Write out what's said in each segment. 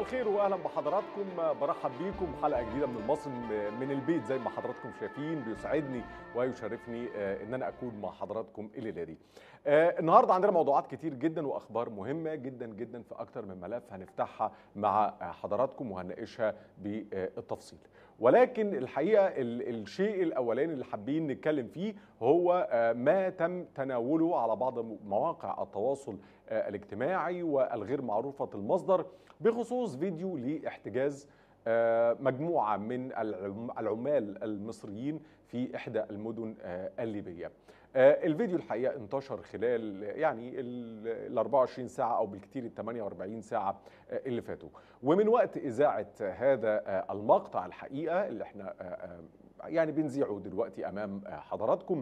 الخير واهلا بحضراتكم برحب بيكم حلقه جديده من المصري من البيت زي ما حضراتكم شايفين بيسعدني ويشرفني ان انا اكون مع حضراتكم الليله دي. النهارده عندنا موضوعات كتير جدا واخبار مهمه جدا جدا في اكتر من ملف هنفتحها مع حضراتكم وهنناقشها بالتفصيل. ولكن الحقيقه الشيء الاولاني اللي حابين نتكلم فيه هو ما تم تناوله على بعض مواقع التواصل الاجتماعي والغير معروفه المصدر بخصوص فيديو لاحتجاز مجموعه من العمال المصريين في احدى المدن الليبيه. الفيديو الحقيقه انتشر خلال يعني ال 24 ساعه او بالكثير ال 48 ساعه اللي فاتوا ومن وقت اذاعه هذا المقطع الحقيقه اللي احنا يعني بنذيعه دلوقتي امام حضراتكم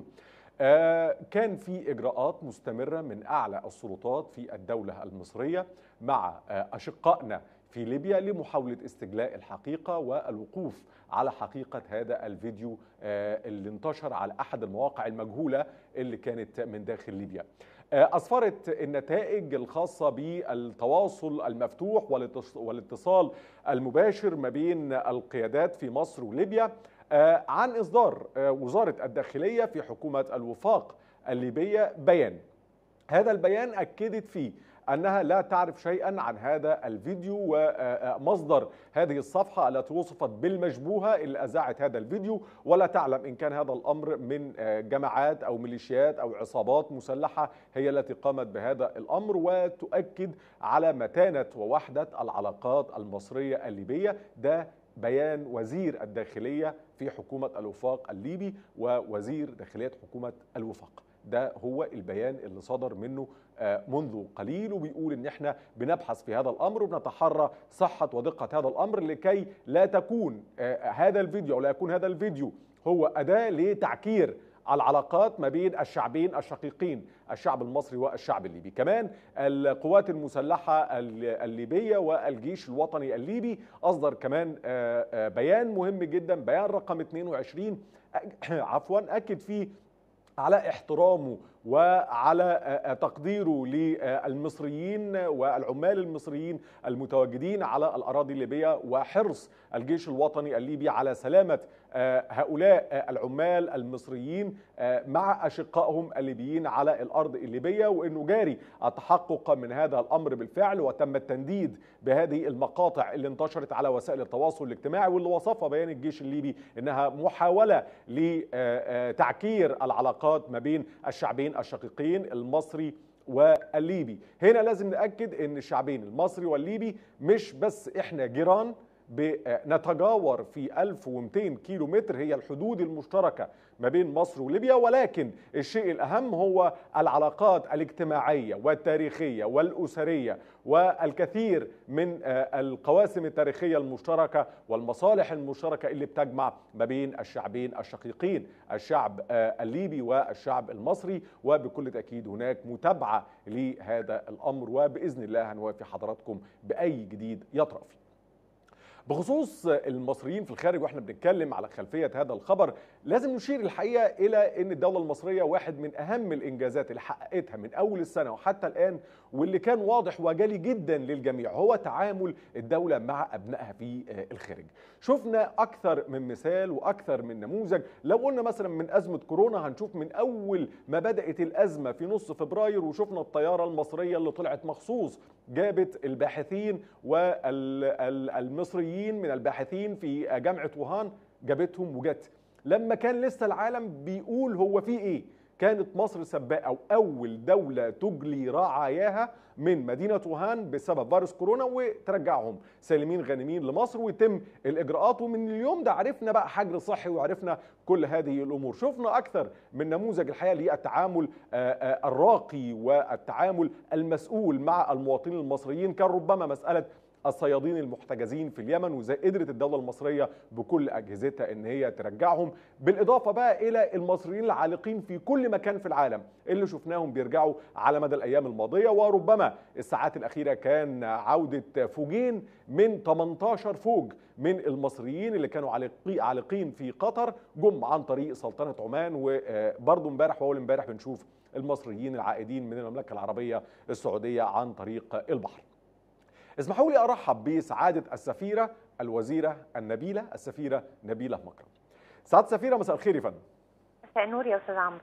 كان في اجراءات مستمره من اعلى السلطات في الدوله المصريه مع اشقائنا في ليبيا لمحاوله استجلاء الحقيقه والوقوف على حقيقه هذا الفيديو اللي انتشر على احد المواقع المجهوله اللي كانت من داخل ليبيا. اسفرت النتائج الخاصه بالتواصل المفتوح والاتصال المباشر ما بين القيادات في مصر وليبيا عن اصدار وزاره الداخليه في حكومه الوفاق الليبيه بيان. هذا البيان اكدت فيه انها لا تعرف شيئا عن هذا الفيديو ومصدر هذه الصفحه التي وصفت بالمشبوهه اللي اذاعت هذا الفيديو ولا تعلم ان كان هذا الامر من جماعات او ميليشيات او عصابات مسلحه هي التي قامت بهذا الامر وتؤكد على متانه ووحده العلاقات المصريه الليبيه ده بيان وزير الداخليه في حكومه الوفاق الليبي ووزير داخليه حكومه الوفاق ده هو البيان اللي صدر منه منذ قليل وبيقول ان احنا بنبحث في هذا الامر وبنتحرى صحه ودقه هذا الامر لكي لا تكون هذا الفيديو او لا يكون هذا الفيديو هو اداه لتعكير العلاقات ما بين الشعبين الشقيقين الشعب المصري والشعب الليبي كمان القوات المسلحة الليبية والجيش الوطني الليبي أصدر كمان بيان مهم جدا بيان رقم 22 عفوا أكد فيه على احترامه وعلى تقديره للمصريين والعمال المصريين المتواجدين على الاراضي الليبيه وحرص الجيش الوطني الليبي على سلامه هؤلاء العمال المصريين مع اشقائهم الليبيين على الارض الليبيه وانه جاري التحقق من هذا الامر بالفعل وتم التنديد بهذه المقاطع اللي انتشرت على وسائل التواصل الاجتماعي واللي وصفها بيان الجيش الليبي انها محاوله لتعكير العلاقات ما بين الشعبين الشقيقين المصري والليبي هنا لازم نأكد ان الشعبين المصري والليبي مش بس احنا جيران نتجاور في 1200 كيلو متر هي الحدود المشتركة ما بين مصر وليبيا ولكن الشيء الأهم هو العلاقات الاجتماعية والتاريخية والأسرية والكثير من القواسم التاريخية المشتركة والمصالح المشتركة اللي بتجمع ما بين الشعبين الشقيقين الشعب الليبي والشعب المصري وبكل تأكيد هناك متابعة لهذا الأمر وبإذن الله هنوافي حضراتكم بأي جديد يطرأ فيه بخصوص المصريين في الخارج واحنا بنتكلم على خلفيه هذا الخبر لازم نشير الحقيقه الى ان الدوله المصريه واحد من اهم الانجازات اللي حققتها من اول السنه وحتى الان واللي كان واضح وجلي جدا للجميع هو تعامل الدوله مع ابنائها في الخارج. شفنا اكثر من مثال واكثر من نموذج لو قلنا مثلا من ازمه كورونا هنشوف من اول ما بدات الازمه في نص فبراير وشفنا الطياره المصريه اللي طلعت مخصوص جابت الباحثين والمصريين من الباحثين في جامعه ووهان جابتهم وجت لما كان لسه العالم بيقول هو في ايه كانت مصر سباقه او اول دوله تجلي رعاياها من مدينه ووهان بسبب فيروس كورونا وترجعهم سالمين غانمين لمصر ويتم الاجراءات ومن اليوم ده عرفنا بقى حجر صحي وعرفنا كل هذه الامور شفنا اكثر من نموذج الحقيقه للتعامل الراقي والتعامل المسؤول مع المواطنين المصريين كان ربما مساله الصيادين المحتجزين في اليمن وازاي قدرت الدوله المصريه بكل اجهزتها ان هي ترجعهم بالاضافه بقى الى المصريين العالقين في كل مكان في العالم اللي شفناهم بيرجعوا على مدى الايام الماضيه وربما الساعات الاخيره كان عوده فوجين من 18 فوج من المصريين اللي كانوا عالقين في قطر جم عن طريق سلطنه عمان وبرضه امبارح واول امبارح بنشوف المصريين العائدين من المملكه العربيه السعوديه عن طريق البحر اسمحوا لي ارحب بسعاده السفيره الوزيره النبيله السفيره نبيله مكرم سعاده السفيره مساء الخير يا فندم مساء النور يا استاذ عمرو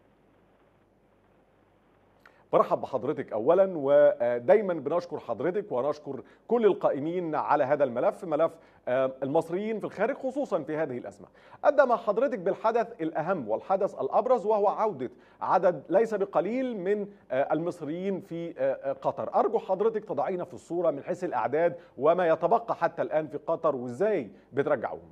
برحب بحضرتك اولا ودايما بنشكر حضرتك ونشكر كل القائمين على هذا الملف ملف المصريين في الخارج خصوصا في هذه الازمه. ابدا مع حضرتك بالحدث الاهم والحدث الابرز وهو عوده عدد ليس بقليل من المصريين في قطر. ارجو حضرتك تضعينا في الصوره من حيث الاعداد وما يتبقى حتى الان في قطر وازاي بترجعوهم.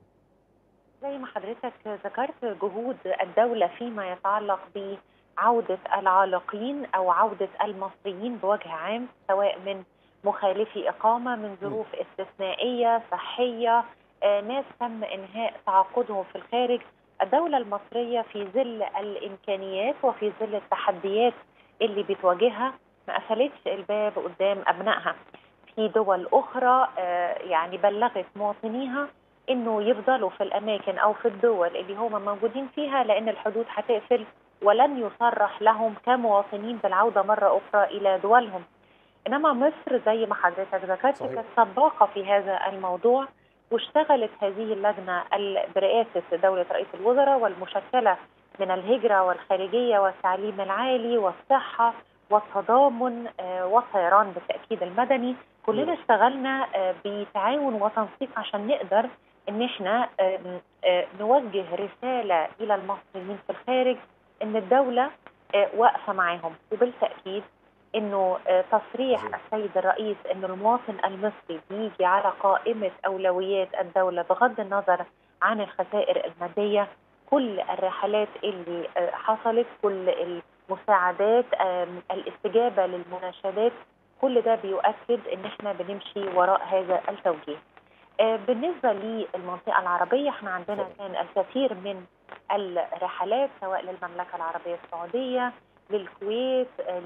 زي ما حضرتك ذكرت جهود الدوله فيما يتعلق ب عودة العالقين أو عودة المصريين بوجه عام سواء من مخالفي إقامة من ظروف استثنائية صحية آه، ناس تم إنهاء تعاقدهم في الخارج الدولة المصرية في ظل الإمكانيات وفي ظل التحديات اللي بتواجهها ما قفلتش الباب قدام أبنائها في دول أخرى آه، يعني بلغت مواطنيها إنه يفضلوا في الأماكن أو في الدول اللي هم موجودين فيها لأن الحدود هتقفل ولن يصرح لهم كمواطنين بالعوده مره اخرى الى دولهم. انما مصر زي ما حضرتك ذكرت صحيح. كانت سباقه في هذا الموضوع واشتغلت هذه اللجنه برئاسه دوله رئيس الوزراء والمشكله من الهجره والخارجيه والتعليم العالي والصحه والتضامن آه، والطيران بالتاكيد المدني كلنا اشتغلنا آه، بتعاون وتنسيق عشان نقدر ان احنا آم، آه، نوجه رساله الى المصريين في الخارج ان الدوله آه، واقفه معاهم وبالتاكيد انه آه، تصريح عظيم. السيد الرئيس ان المواطن المصري بيجي على قائمه اولويات الدوله بغض النظر عن الخسائر الماديه كل الرحلات اللي آه، حصلت كل المساعدات آم، الاستجابه للمناشدات كل ده بيؤكد ان احنا بنمشي وراء هذا التوجيه آه، بالنسبه للمنطقه العربيه احنا عندنا اتفضل. كان الكثير من الرحلات سواء للمملكه العربيه السعوديه للكويت آه،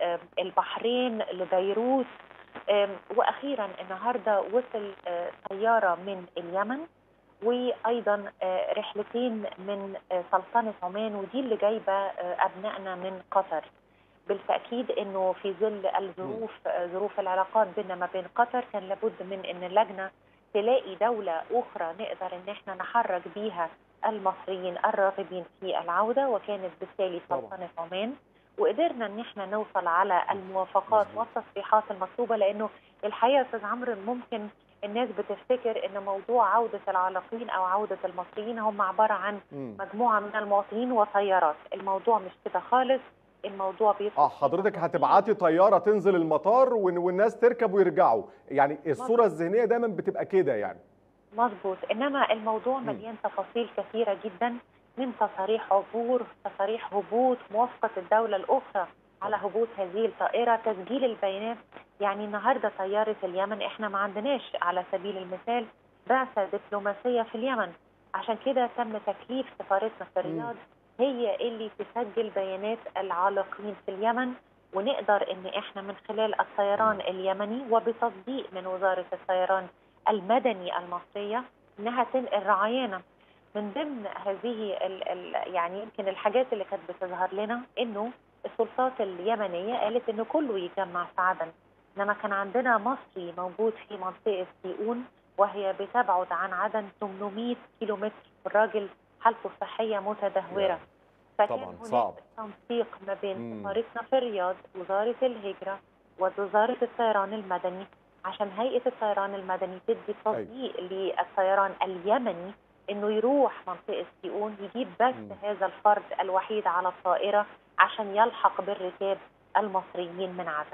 للبحرين لبيروت آم، واخيرا النهارده وصل آه، طياره من اليمن وايضا آه، رحلتين من آه، سلطنه عمان ودي اللي جايبه آه، ابنائنا من قطر بالتاكيد انه في ظل الظروف آه، ظروف العلاقات بيننا ما بين قطر كان لابد من ان اللجنه تلاقي دوله اخرى نقدر ان احنا نحرك بيها المصريين الراغبين في العوده وكانت بالتالي طبعاً. سلطنه عمان وقدرنا ان احنا نوصل على الموافقات مظبوط. والتصريحات المطلوبه لانه الحقيقه يا استاذ عمرو ممكن الناس بتفتكر ان موضوع عوده العلاقين او عوده المصريين هم عباره عن مم. مجموعه من المواطنين وطيارات الموضوع مش كده خالص الموضوع بيدخل اه فيه حضرتك تفاصيل. هتبعتي طياره تنزل المطار وإن- والناس تركب ويرجعوا يعني الصوره الذهنيه دايما بتبقى كده يعني مظبوط انما الموضوع مم. مليان تفاصيل كثيره جدا من تصاريح عبور تصاريح هبوط موافقه الدوله الاخرى على هبوط هذه الطائره تسجيل البيانات يعني النهارده طياره اليمن احنا ما عندناش على سبيل المثال بعثه دبلوماسيه في اليمن عشان كده تم تكليف سفارتنا في مم. الرياض هي اللي تسجل بيانات العالقين في اليمن ونقدر ان احنا من خلال الطيران اليمني وبتصديق من وزاره الطيران المدني المصريه انها تنقل رعايانا من ضمن هذه ال ال يعني يمكن الحاجات اللي كانت بتظهر لنا انه السلطات اليمنيه قالت انه كله يجمع في عدن انما كان عندنا مصري موجود في منطقه سيئون وهي بتبعد عن عدن 800 كيلومتر والراجل حالته الصحيه متدهوره يا. فكان طبعاً، هناك صعب. تنسيق ما بين مم. سفارتنا في الرياض وزاره الهجره ووزاره الطيران المدني عشان هيئه الطيران المدني تدي تصديق للطيران اليمني انه يروح منطقه سيئون يجيب بس مم. هذا الفرد الوحيد على الطائره عشان يلحق بالركاب المصريين من عدن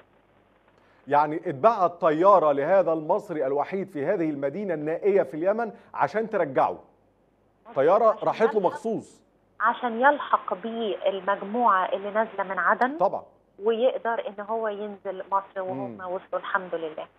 يعني اتبعت طياره لهذا المصري الوحيد في هذه المدينه النائيه في اليمن عشان ترجعه طياره عشان راحت له يلحق- مخصوص عشان يلحق بالمجموعه اللي نازله من عدن طبعا ويقدر ان هو ينزل مصر وهم مم. وصلوا الحمد لله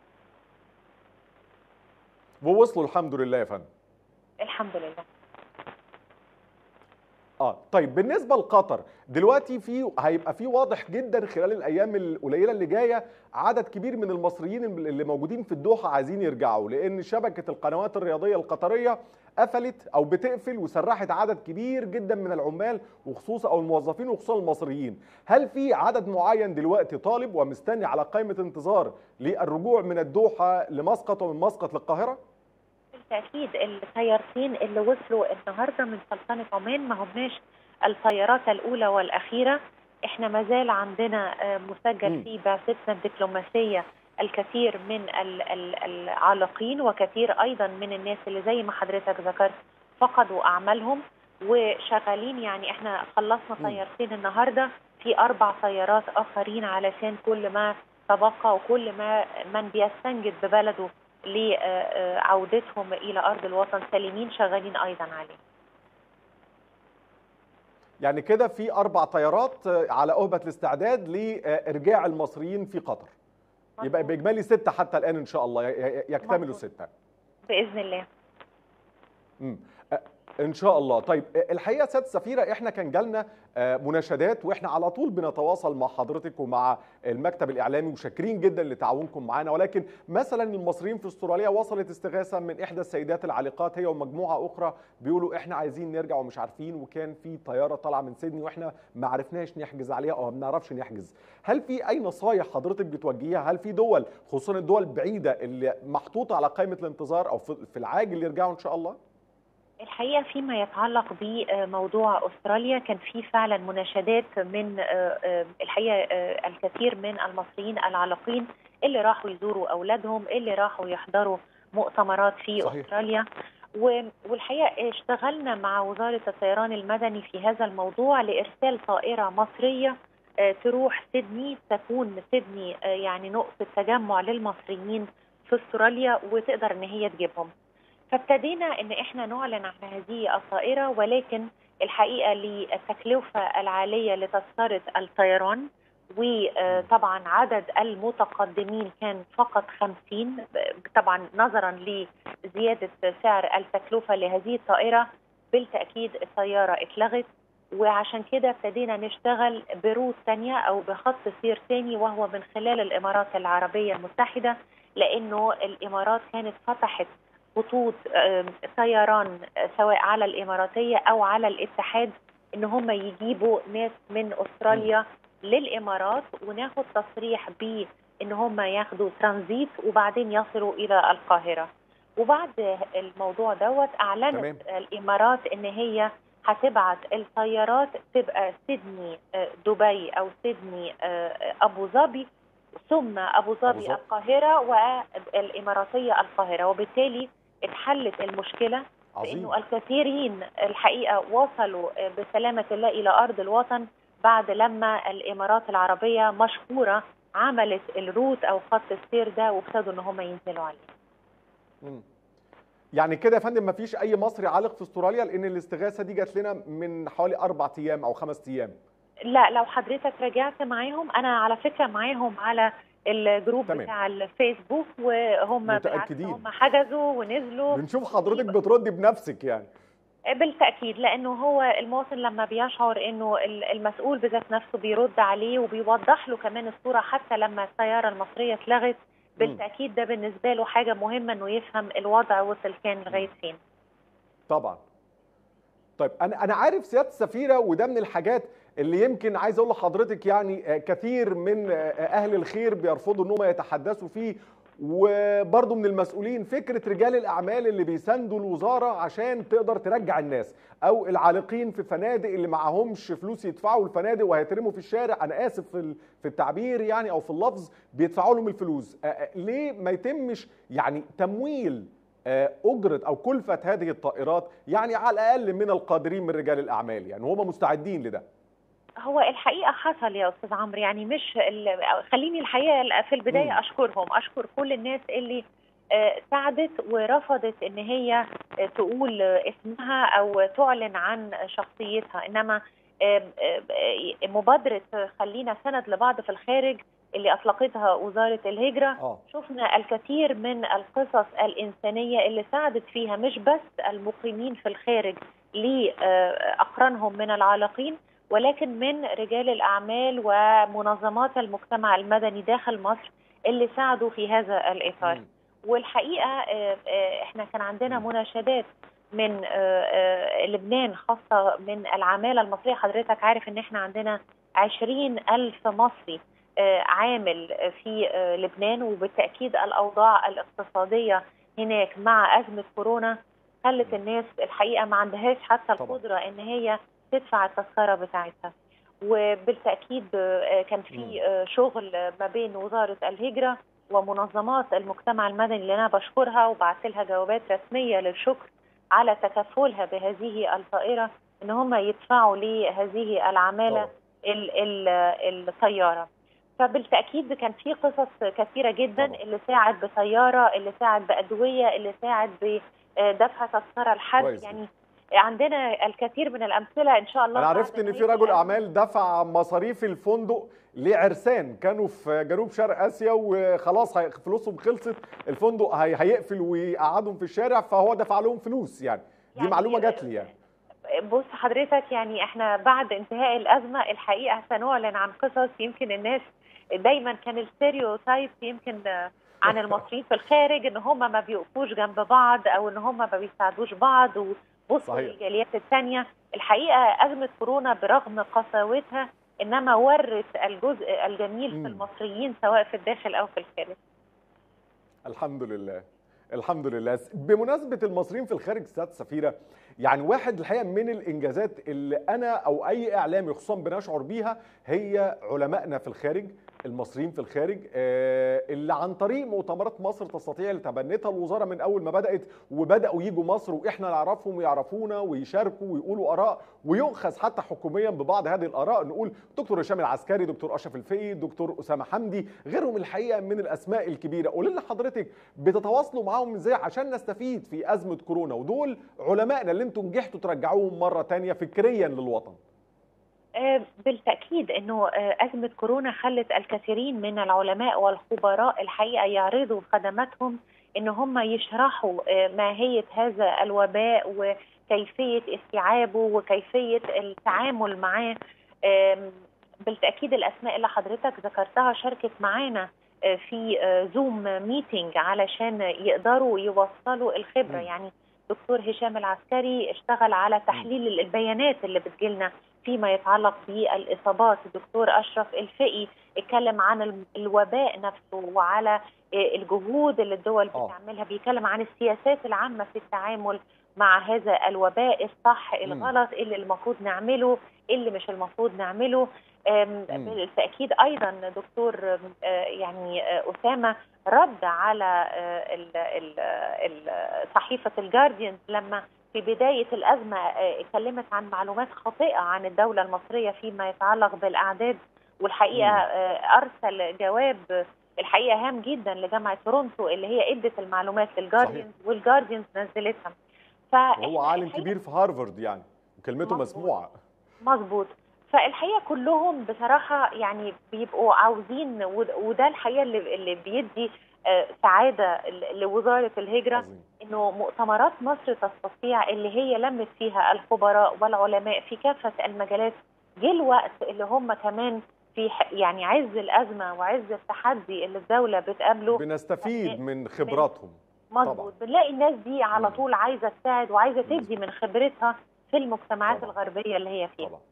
ووصلوا الحمد لله يا فندم الحمد لله اه طيب بالنسبه لقطر دلوقتي في هيبقى في واضح جدا خلال الايام القليله اللي جايه عدد كبير من المصريين اللي موجودين في الدوحه عايزين يرجعوا لان شبكه القنوات الرياضيه القطريه قفلت او بتقفل وسرحت عدد كبير جدا من العمال وخصوصا او الموظفين وخصوصا المصريين هل في عدد معين دلوقتي طالب ومستني على قائمه انتظار للرجوع من الدوحه لمسقط ومن مسقط للقاهره بالتاكيد الطيارتين اللي وصلوا النهارده من سلطنه عمان ما هماش الطيارات الاولى والاخيره احنا ما زال عندنا مسجل في بعثتنا الدبلوماسيه الكثير من العالقين وكثير ايضا من الناس اللي زي ما حضرتك ذكرت فقدوا اعمالهم وشغالين يعني احنا خلصنا طيارتين النهارده في اربع طيارات اخرين علشان كل ما تبقى وكل ما من بيستنجد ببلده لعودتهم الى ارض الوطن سالمين شغالين ايضا عليه. يعني كده في اربع طيارات على اهبه الاستعداد لارجاع المصريين في قطر. يبقى باجمالي سته حتى الان ان شاء الله يكتملوا سته. باذن الله. امم ان شاء الله طيب الحقيقه سياده السفيره احنا كان جالنا مناشدات واحنا على طول بنتواصل مع حضرتك ومع المكتب الاعلامي وشاكرين جدا لتعاونكم معنا ولكن مثلا المصريين في استراليا وصلت استغاثه من احدى السيدات العالقات هي ومجموعه اخرى بيقولوا احنا عايزين نرجع ومش عارفين وكان في طياره طالعه من سيدني واحنا ما عرفناش نحجز عليها او ما بنعرفش نحجز هل في اي نصايح حضرتك بتوجهيها هل في دول خصوصا الدول البعيده اللي محطوطه على قائمه الانتظار او في العاجل يرجعوا ان شاء الله الحقيقه فيما يتعلق بموضوع استراليا كان في فعلا مناشدات من الحقيقه الكثير من المصريين العالقين اللي راحوا يزوروا اولادهم اللي راحوا يحضروا مؤتمرات في صحيح. استراليا والحقيقه اشتغلنا مع وزاره الطيران المدني في هذا الموضوع لارسال طائره مصريه تروح سيدني تكون سيدني يعني نقطه تجمع للمصريين في استراليا وتقدر ان هي تجيبهم فابتدينا ان احنا نعلن عن هذه الطائره ولكن الحقيقه للتكلفه العاليه لتذكره الطيران وطبعا عدد المتقدمين كان فقط 50 طبعا نظرا لزياده سعر التكلفه لهذه الطائره بالتاكيد الطياره اتلغت وعشان كده ابتدينا نشتغل بروت ثانيه او بخط سير ثاني وهو من خلال الامارات العربيه المتحده لانه الامارات كانت فتحت خطوط طيران سواء على الاماراتيه او على الاتحاد ان هم يجيبوا ناس من استراليا للامارات وناخد تصريح ب ان هم ياخدوا ترانزيت وبعدين يصلوا الى القاهره وبعد الموضوع دوت اعلنت تمام. الامارات ان هي هتبعت الطيارات تبقى سيدني دبي او سيدني ابو ظبي ثم ابو ظبي القاهره والاماراتيه القاهره وبالتالي اتحلت المشكله لانه الكثيرين الحقيقه وصلوا بسلامه الله الى ارض الوطن بعد لما الامارات العربيه مشكوره عملت الروت او خط السير ده وابتدوا ان هم ينزلوا عليه. مم. يعني كده يا فندم ما فيش اي مصري عالق في استراليا لان الاستغاثه دي جات لنا من حوالي اربع ايام او خمس ايام. لا لو حضرتك رجعت معاهم انا على فكره معاهم على الجروب تمام. بتاع الفيسبوك وهم متاكدين هم حجزوا ونزلوا بنشوف حضرتك بتردي بنفسك يعني بالتاكيد لانه هو المواطن لما بيشعر انه المسؤول بذات نفسه بيرد عليه وبيوضح له كمان الصوره حتى لما الطياره المصريه اتلغت بالتاكيد ده بالنسبه له حاجه مهمه انه يفهم الوضع وصل كان لغايه فين طبعا طيب انا انا عارف سياده السفيره وده من الحاجات اللي يمكن عايز اقول لحضرتك يعني كثير من اهل الخير بيرفضوا ان هم يتحدثوا فيه وبرضه من المسؤولين فكره رجال الاعمال اللي بيساندوا الوزاره عشان تقدر ترجع الناس او العالقين في فنادق اللي معهمش فلوس يدفعوا الفنادق وهيترموا في الشارع انا اسف في في التعبير يعني او في اللفظ بيدفعوا لهم الفلوس ليه ما يتمش يعني تمويل اجره او كلفه هذه الطائرات يعني على الاقل من القادرين من رجال الاعمال يعني هم مستعدين لده هو الحقيقه حصل يا استاذ عمرو يعني مش خليني الحقيقه في البدايه م. اشكرهم اشكر كل الناس اللي ساعدت ورفضت ان هي تقول اسمها او تعلن عن شخصيتها انما مبادره خلينا سند لبعض في الخارج اللي اطلقتها وزاره الهجره أوه. شفنا الكثير من القصص الانسانيه اللي ساعدت فيها مش بس المقيمين في الخارج لاقرانهم من العالقين ولكن من رجال الاعمال ومنظمات المجتمع المدني داخل مصر اللي ساعدوا في هذا الاطار مم. والحقيقه آه، آه، احنا كان عندنا مم. مناشدات من آه، آه، لبنان خاصه من العماله المصريه حضرتك عارف ان احنا عندنا عشرين ألف مصري آه، عامل في آه، لبنان وبالتأكيد الأوضاع الاقتصادية هناك مع أزمة كورونا خلت الناس الحقيقة ما عندهاش حتى طبعا. القدرة إن هي تدفع التذكرة بتاعتها وبالتأكيد آه، كان في آه، شغل ما بين وزارة الهجرة ومنظمات المجتمع المدني اللي أنا بشكرها وبعث لها جوابات رسمية للشكر على تكفلها بهذه الطائرة إن هم يدفعوا لهذه العمالة طبعا. ال- ال- الطياره فبالتاكيد كان في قصص كثيره جدا طبعا. اللي ساعد بطياره اللي ساعد بادويه اللي ساعد بدفع تذكره لحد كويس. يعني عندنا الكثير من الامثله ان شاء الله انا بعد عرفت ان نهاية في رجل الأزمة. اعمال دفع مصاريف الفندق لعرسان كانوا في جنوب شرق اسيا وخلاص هي- فلوسهم خلصت الفندق هي- هيقفل ويقعدهم في الشارع فهو دفع لهم فلوس يعني دي يعني- معلومه جات لي يعني بص حضرتك يعني احنا بعد انتهاء الازمه الحقيقه سنعلن عن قصص يمكن الناس دايما كان الستيريوتايب يمكن آه، عن المصريين في الخارج ان هم ما بيوقفوش جنب بعض او ان هم ما بيساعدوش بعض وبصوا صحيح. للجاليات الثانيه الحقيقه ازمه كورونا برغم قساوتها انما ورث الجزء الجميل مم. في المصريين سواء في الداخل او في الخارج الحمد لله الحمد لله بمناسبة المصريين في الخارج سيادة سفيرة يعني واحد الحقيقة من الإنجازات اللي أنا أو أي إعلامي خصوصا بنشعر بيها هي علمائنا في الخارج المصريين في الخارج آه، اللي عن طريق مؤتمرات مصر تستطيع اللي تبنتها الوزارة من أول ما بدأت وبدأوا يجوا مصر وإحنا نعرفهم ويعرفونا ويشاركوا ويقولوا آراء ويؤخذ حتى حكوميا ببعض هذه الآراء نقول دكتور هشام العسكري دكتور أشرف الفقي دكتور أسامة حمدي غيرهم الحقيقة من الأسماء الكبيرة قول لنا حضرتك بتتواصلوا معاهم ازاي عشان نستفيد في أزمة كورونا ودول علمائنا اللي انتم نجحتوا ترجعوهم مرة تانية فكريا للوطن آه، بالتأكيد أنه آه، أزمة كورونا خلت الكثيرين من العلماء والخبراء الحقيقة يعرضوا خدماتهم أن هم يشرحوا آه، ماهية هذا الوباء وكيفية استيعابه وكيفية التعامل معاه آم، بالتأكيد الأسماء اللي حضرتك ذكرتها شاركت معانا آه، في آه، زوم ميتينج علشان يقدروا يوصلوا الخبرة مم. يعني دكتور هشام العسكري اشتغل على تحليل البيانات اللي بتجيلنا فيما يتعلق بالاصابات الدكتور اشرف الفقي اتكلم عن ال- الوباء نفسه وعلى آه، الجهود اللي الدول آه. بتعملها بيتكلم عن السياسات العامه في التعامل مع هذا الوباء الصح مم. الغلط اللي المفروض نعمله اللي مش المفروض نعمله آم، مم. بالتاكيد ايضا دكتور آم، آه، يعني آه، اسامه رد على آه، ال- ال- ال- صحيفه الجارديان لما في بداية الأزمة آه، اتكلمت عن معلومات خاطئة عن الدولة المصرية فيما يتعلق بالأعداد والحقيقة مم. آه، أرسل جواب آه، الحقيقة هام جدا لجامعة تورونتو اللي هي ادت المعلومات للجارديانز والجارديانز نزلتها وهو فإحنا عالم الحقيقة- كبير في هارفارد يعني وكلمته مظبوط. مسموعة مظبوط فالحقيقه كلهم بصراحه يعني بيبقوا عاوزين ود- وده الحقيقه اللي, اللي بيدي آه، سعاده ل- لوزاره الهجره عظيم انه مؤتمرات مصر تستطيع اللي هي لمت فيها الخبراء والعلماء في كافه المجالات جه الوقت اللي هم كمان في ح- يعني عز الازمه وعز التحدي اللي الدوله بتقابله بنستفيد من خبراتهم مظبوط بنلاقي الناس دي على مم. طول عايزه تساعد وعايزه تدي من خبرتها في المجتمعات طبعا. الغربيه اللي هي فيها طبعا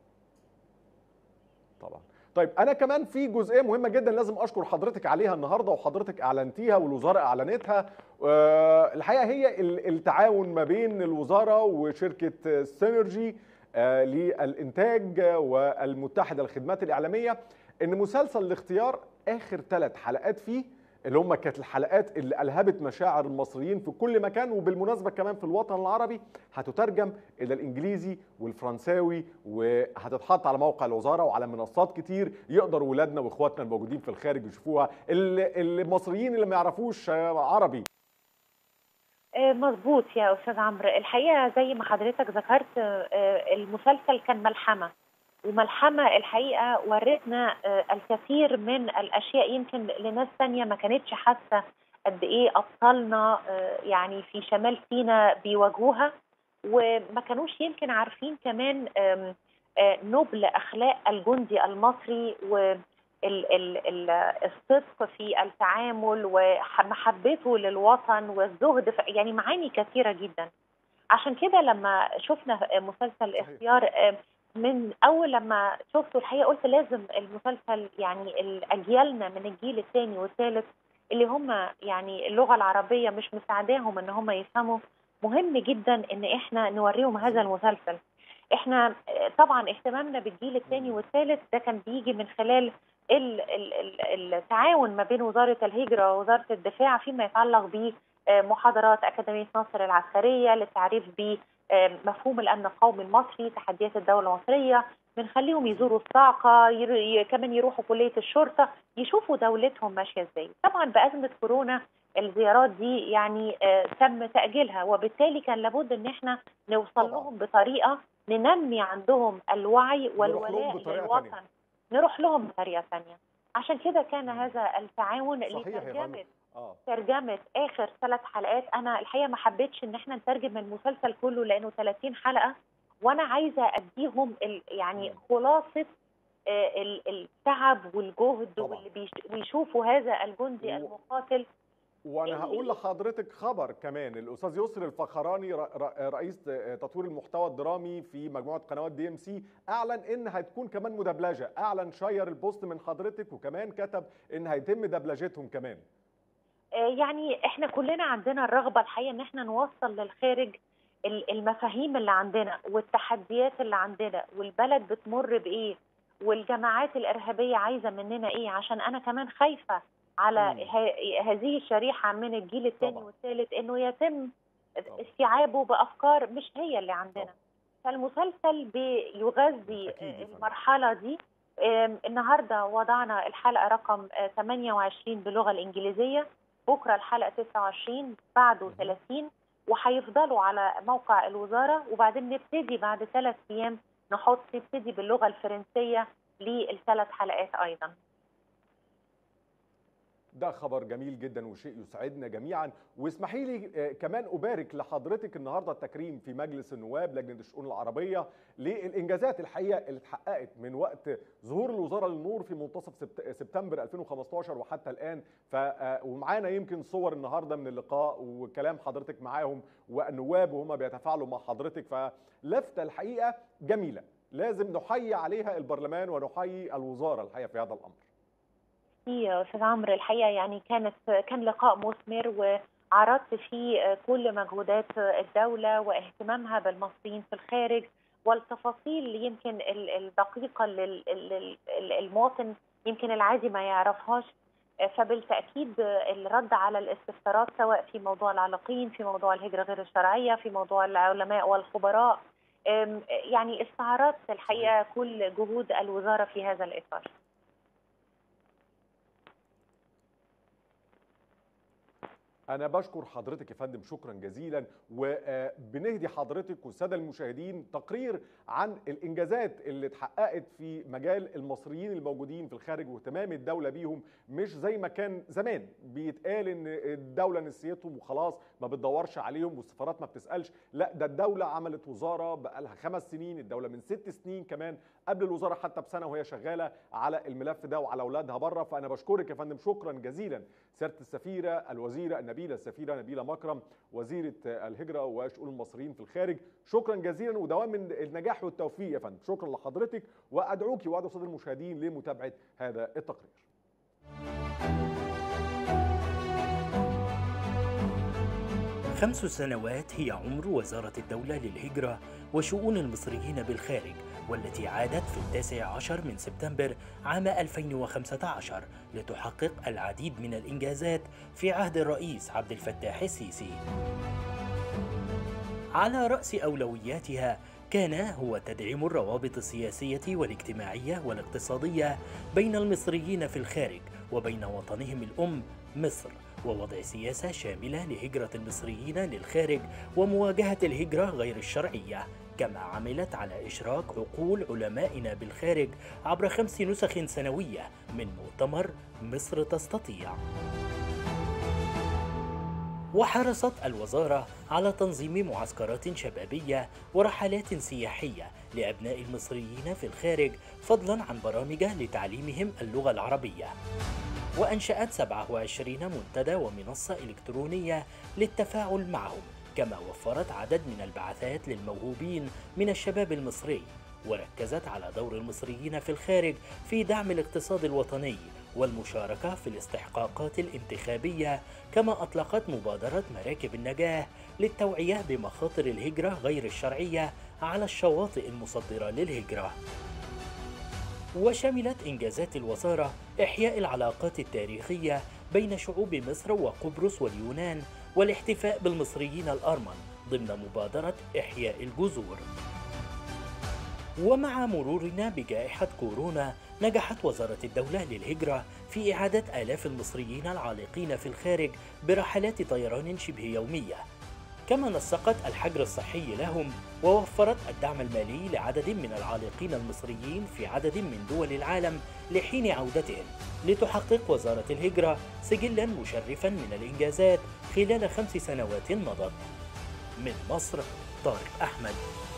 طبعا طيب انا كمان في جزئيه مهمه جدا لازم اشكر حضرتك عليها النهارده وحضرتك اعلنتيها والوزاره اعلنتها آه، الحقيقه هي ال- التعاون ما بين الوزاره وشركه سينرجي آه، للانتاج والمتحده للخدمات الاعلاميه ان مسلسل الاختيار اخر ثلاث حلقات فيه اللي هم كانت الحلقات اللي الهبت مشاعر المصريين في كل مكان وبالمناسبه كمان في الوطن العربي هتترجم الى الانجليزي والفرنساوي وهتتحط على موقع الوزاره وعلى منصات كتير يقدر ولادنا واخواتنا الموجودين في الخارج يشوفوها ال- المصريين اللي ما يعرفوش آه، عربي آه، مظبوط يا استاذ عمرو الحقيقه زي ما حضرتك ذكرت آه، المسلسل كان ملحمه وملحمه الحقيقه ورتنا آه، الكثير من الاشياء يمكن لناس تانية ما كانتش حاسه قد ايه ابطالنا آه، يعني في شمال سيناء بيواجهوها وما كانوش يمكن عارفين كمان آم، آه، نبل اخلاق الجندي المصري و ال- ال- ال- الصدق في التعامل ومحبته للوطن والزهد في يعني معاني كثيره جدا عشان كده لما شفنا مسلسل اختيار آه، من اول لما شفته الحقيقه قلت لازم المسلسل يعني ال- اجيالنا من الجيل الثاني والثالث اللي هم يعني اللغه العربيه مش مساعداهم ان هم يفهموا مهم جدا ان احنا نوريهم هذا المسلسل احنا آه، طبعا اهتمامنا بالجيل الثاني والثالث ده كان بيجي من خلال ال- ال- ال- التعاون ما بين وزاره الهجره ووزاره الدفاع فيما يتعلق بمحاضرات اكاديميه ناصر العسكريه للتعريف بمفهوم الامن القومي المصري تحديات الدوله المصريه بنخليهم يزوروا الصاعقه ير- ي- كمان يروحوا كليه الشرطه يشوفوا دولتهم ماشيه ازاي طبعا بازمه كورونا الزيارات دي يعني آه، تم تاجيلها وبالتالي كان لابد ان احنا نوصل طبعاً. لهم بطريقه ننمي عندهم الوعي والولاء بطريقة للوطن تانية. نروح لهم بطريقه ثانيه عشان كده كان هذا التعاون صحيح يا لترجمه فندم. اه ترجمه اخر ثلاث حلقات انا الحقيقه ما حبيتش ان احنا نترجم المسلسل كله لانه 30 حلقه وانا عايزه اديهم ال- يعني مم. خلاصه آه، ال- التعب والجهد طبعاً. واللي بيش- بيشوفوا هذا الجندي و- المقاتل وانا اللي- هقول لحضرتك خبر كمان الاستاذ يسر الفخراني ر- ر- رئيس تطوير المحتوى الدرامي في مجموعه قنوات دي ام سي اعلن ان هتكون كمان مدبلجه اعلن شير البوست من حضرتك وكمان كتب ان هيتم دبلجتهم كمان آه، يعني احنا كلنا عندنا الرغبه الحقيقه ان احنا نوصل للخارج ال- المفاهيم اللي عندنا والتحديات اللي عندنا والبلد بتمر بايه والجماعات الارهابيه عايزه مننا ايه عشان انا كمان خايفه على مم. ه- هذه الشريحه من الجيل الثاني طبعاً. والثالث انه يتم طبعاً. استيعابه بافكار مش هي اللي عندنا طبعاً. فالمسلسل بيغذي أكيد يا فندم. المرحله دي آم، النهارده وضعنا الحلقه رقم آه، 28 باللغه الانجليزيه بكره الحلقه 29 بعده مهم. 30 وهيفضلوا على موقع الوزاره وبعدين نبتدي بعد ثلاث ايام نحط نبتدي باللغه الفرنسيه للثلاث حلقات ايضا ده خبر جميل جدا وشيء يسعدنا جميعا واسمحي لي آه، كمان ابارك لحضرتك النهارده التكريم في مجلس النواب لجنه الشؤون العربيه للانجازات الحقيقه اللي اتحققت من وقت ظهور الوزاره للنور في منتصف سبت- سبتمبر 2015 وحتى الان ف آه، ومعانا يمكن صور النهارده من اللقاء وكلام حضرتك معاهم والنواب وهم بيتفاعلوا مع حضرتك فلفته الحقيقه جميله لازم نحيي عليها البرلمان ونحيي الوزاره الحقيقه في هذا الامر يا استاذ عمرو الحقيقه يعني كانت كان لقاء مثمر وعرضت فيه كل مجهودات الدوله واهتمامها بالمصريين في الخارج والتفاصيل يمكن ال- الدقيقه للمواطن يمكن العادي ما يعرفهاش فبالتاكيد الرد على الاستفسارات سواء في موضوع العلاقين في موضوع الهجره غير الشرعيه في موضوع العلماء والخبراء أم، يعني استعارت الحقيقه كل جهود الوزاره في هذا الاطار أنا بشكر حضرتك يا فندم شكرا جزيلا وبنهدي حضرتك والسادة المشاهدين تقرير عن الإنجازات اللي اتحققت في مجال المصريين الموجودين في الخارج واهتمام الدولة بيهم مش زي ما كان زمان بيتقال إن الدولة نسيتهم وخلاص ما بتدورش عليهم والسفارات ما بتسألش لا ده الدولة عملت وزارة بقالها خمس سنين الدولة من ست سنين كمان قبل الوزارة حتى بسنة وهي شغالة على الملف ده وعلى أولادها بره فأنا بشكرك يا فندم شكرا جزيلا سياده السفيره الوزيره النبيله السفيره نبيله مكرم وزيره الهجره وشؤون المصريين في الخارج شكرا جزيلا ودوام من النجاح والتوفيق يا فندم شكرا لحضرتك وادعوك وادعو الساده المشاهدين لمتابعه هذا التقرير خمس سنوات هي عمر وزارة الدولة للهجرة وشؤون المصريين بالخارج والتي عادت في التاسع عشر من سبتمبر عام 2015 لتحقق العديد من الإنجازات في عهد الرئيس عبد الفتاح السيسي على رأس أولوياتها كان هو تدعيم الروابط السياسية والاجتماعية والاقتصادية بين المصريين في الخارج وبين وطنهم الأم مصر ووضع سياسة شاملة لهجرة المصريين للخارج ومواجهة الهجرة غير الشرعية كما عملت على إشراك عقول علمائنا بالخارج عبر خمس نسخ سنوية من مؤتمر مصر تستطيع وحرصت الوزارة على تنظيم معسكرات شبابية ورحلات سياحية لأبناء المصريين في الخارج فضلا عن برامج لتعليمهم اللغة العربية وأنشأت 27 منتدى ومنصة إلكترونية للتفاعل معهم كما وفرت عدد من البعثات للموهوبين من الشباب المصري وركزت على دور المصريين في الخارج في دعم الاقتصاد الوطني والمشاركة في الاستحقاقات الانتخابية كما أطلقت مبادرة مراكب النجاة للتوعية بمخاطر الهجرة غير الشرعية على الشواطئ المصدرة للهجرة وشملت إنجازات الوزارة إحياء العلاقات التاريخية بين شعوب مصر وقبرص واليونان والاحتفاء بالمصريين الأرمن ضمن مبادرة إحياء الجذور ومع مرورنا بجائحة كورونا نجحت وزارة الدولة للهجرة في إعادة آلاف المصريين العالقين في الخارج برحلات طيران شبه يومية كما نسقت الحجر الصحي لهم ووفرت الدعم المالي لعدد من العالقين المصريين في عدد من دول العالم لحين عودتهم لتحقق وزارة الهجرة سجلا مشرفا من الإنجازات خلال خمس سنوات مضت من مصر طارق أحمد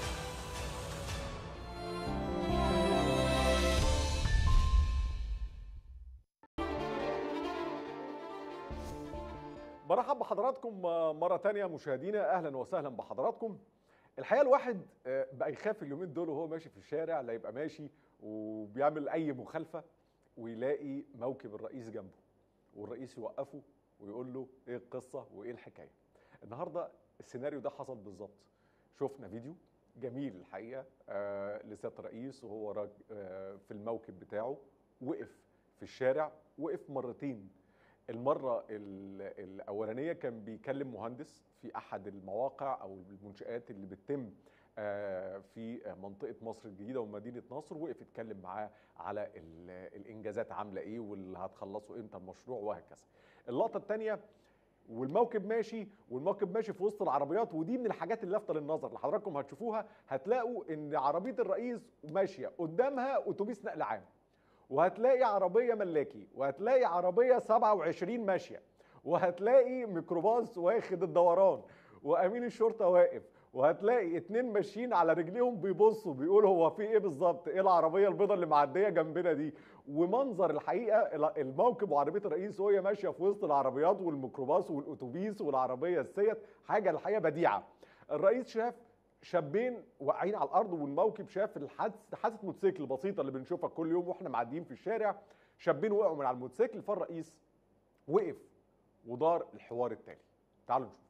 برحب بحضراتكم مرة تانية مشاهدينا أهلا وسهلا بحضراتكم الحقيقة الواحد آه، بقى يخاف اليومين دول وهو ماشي في الشارع لا يبقى ماشي وبيعمل أي مخالفة ويلاقي موكب الرئيس جنبه والرئيس يوقفه ويقول له إيه القصة وإيه الحكاية النهاردة السيناريو ده حصل بالظبط شفنا فيديو جميل الحقيقة آه لسيادة الرئيس وهو راج- آه في الموكب بتاعه وقف في الشارع وقف مرتين المرة ال- الأولانية كان بيكلم مهندس في أحد المواقع أو المنشآت اللي بتتم آه، في منطقة مصر الجديدة ومدينة نصر وقف يتكلم معاه على ال- الإنجازات عاملة إيه واللي هتخلصوا إمتى المشروع وهكذا. اللقطة الثانية والموكب ماشي والموكب ماشي في وسط العربيات ودي من الحاجات اللي لافته للنظر اللي حضراتكم هتشوفوها هتلاقوا ان عربيه الرئيس ماشيه قدامها اتوبيس نقل عام وهتلاقي عربيه ملاكي وهتلاقي عربيه 27 ماشيه وهتلاقي ميكروباص واخد الدوران وامين الشرطه واقف وهتلاقي اتنين ماشيين على رجليهم بيبصوا بيقولوا هو في ايه بالظبط ايه العربيه البيضاء اللي معديه جنبنا دي ومنظر الحقيقه ال- الموكب وعربيه الرئيس وهي ماشيه في وسط العربيات والميكروباص والاتوبيس والعربيه السيت حاجه الحقيقه بديعه الرئيس شاف شابين واقعين على الارض والموكب شاف الحادث حادثه موتوسيكل بسيطه اللي بنشوفها كل يوم واحنا معديين في الشارع شابين وقعوا من على الموتوسيكل فالرئيس وقف ودار الحوار التالي تعالوا نشوف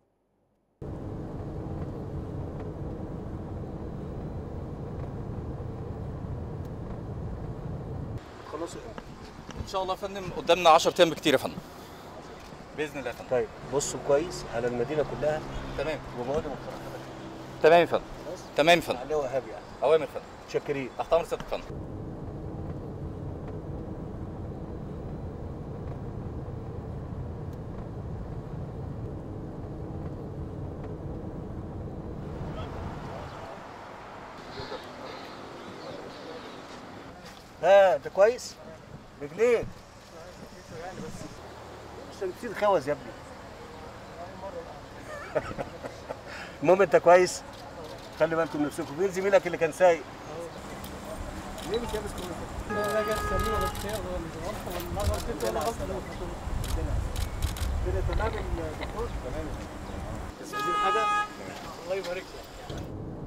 خلصوا ان شاء الله يا فندم قدامنا 10 ايام بكتير يا فندم باذن الله يا فندم طيب بصوا كويس على المدينه كلها تمام ومواد مختلفه تمام يا فندم خلاص تمام يا فندم عليه وهاب يعني اوامر يا فندم متشكرين تحت امر سيادتك يا فندم ها انت كويس رجليك بس انت بتصير خوز يا ابني المهم انت كويس خلي بالكم من نفسكم مين زميلك اللي كان سايق ليه مش لابس كويس كده تمام الدكتور تمام بس عايزين حاجه الله يبارك لك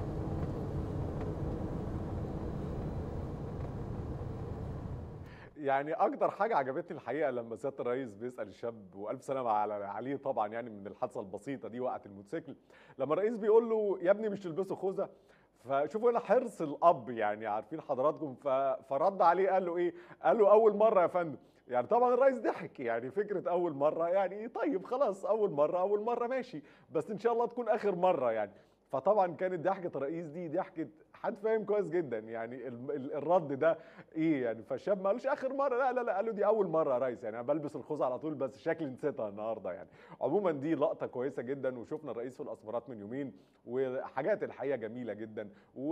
يعني اكتر حاجه عجبتني الحقيقه لما سياده الرئيس بيسال الشاب والف سلامه على عليه طبعا يعني من الحادثه البسيطه دي وقعت الموتوسيكل لما الرئيس بيقول له يا ابني مش تلبسوا خوذه فشوفوا هنا حرص الاب يعني عارفين حضراتكم ف... فرد عليه قال له ايه قال له اول مره يا فندم يعني طبعا الرئيس ضحك يعني فكره اول مره يعني طيب خلاص اول مره اول مره ماشي بس ان شاء الله تكون اخر مره يعني فطبعا كانت ضحكه الرئيس دي ضحكه حد فاهم كويس جدا يعني ال- ال- الرد ده ايه يعني فالشاب ما قالوش اخر مره لا لا لا قال له دي اول مره يا ريس يعني انا بلبس الخوذه على طول بس شكلي نسيتها النهارده يعني عموما دي لقطه كويسه جدا وشفنا الرئيس في الاسمرات من يومين وحاجات الحقيقه جميله جدا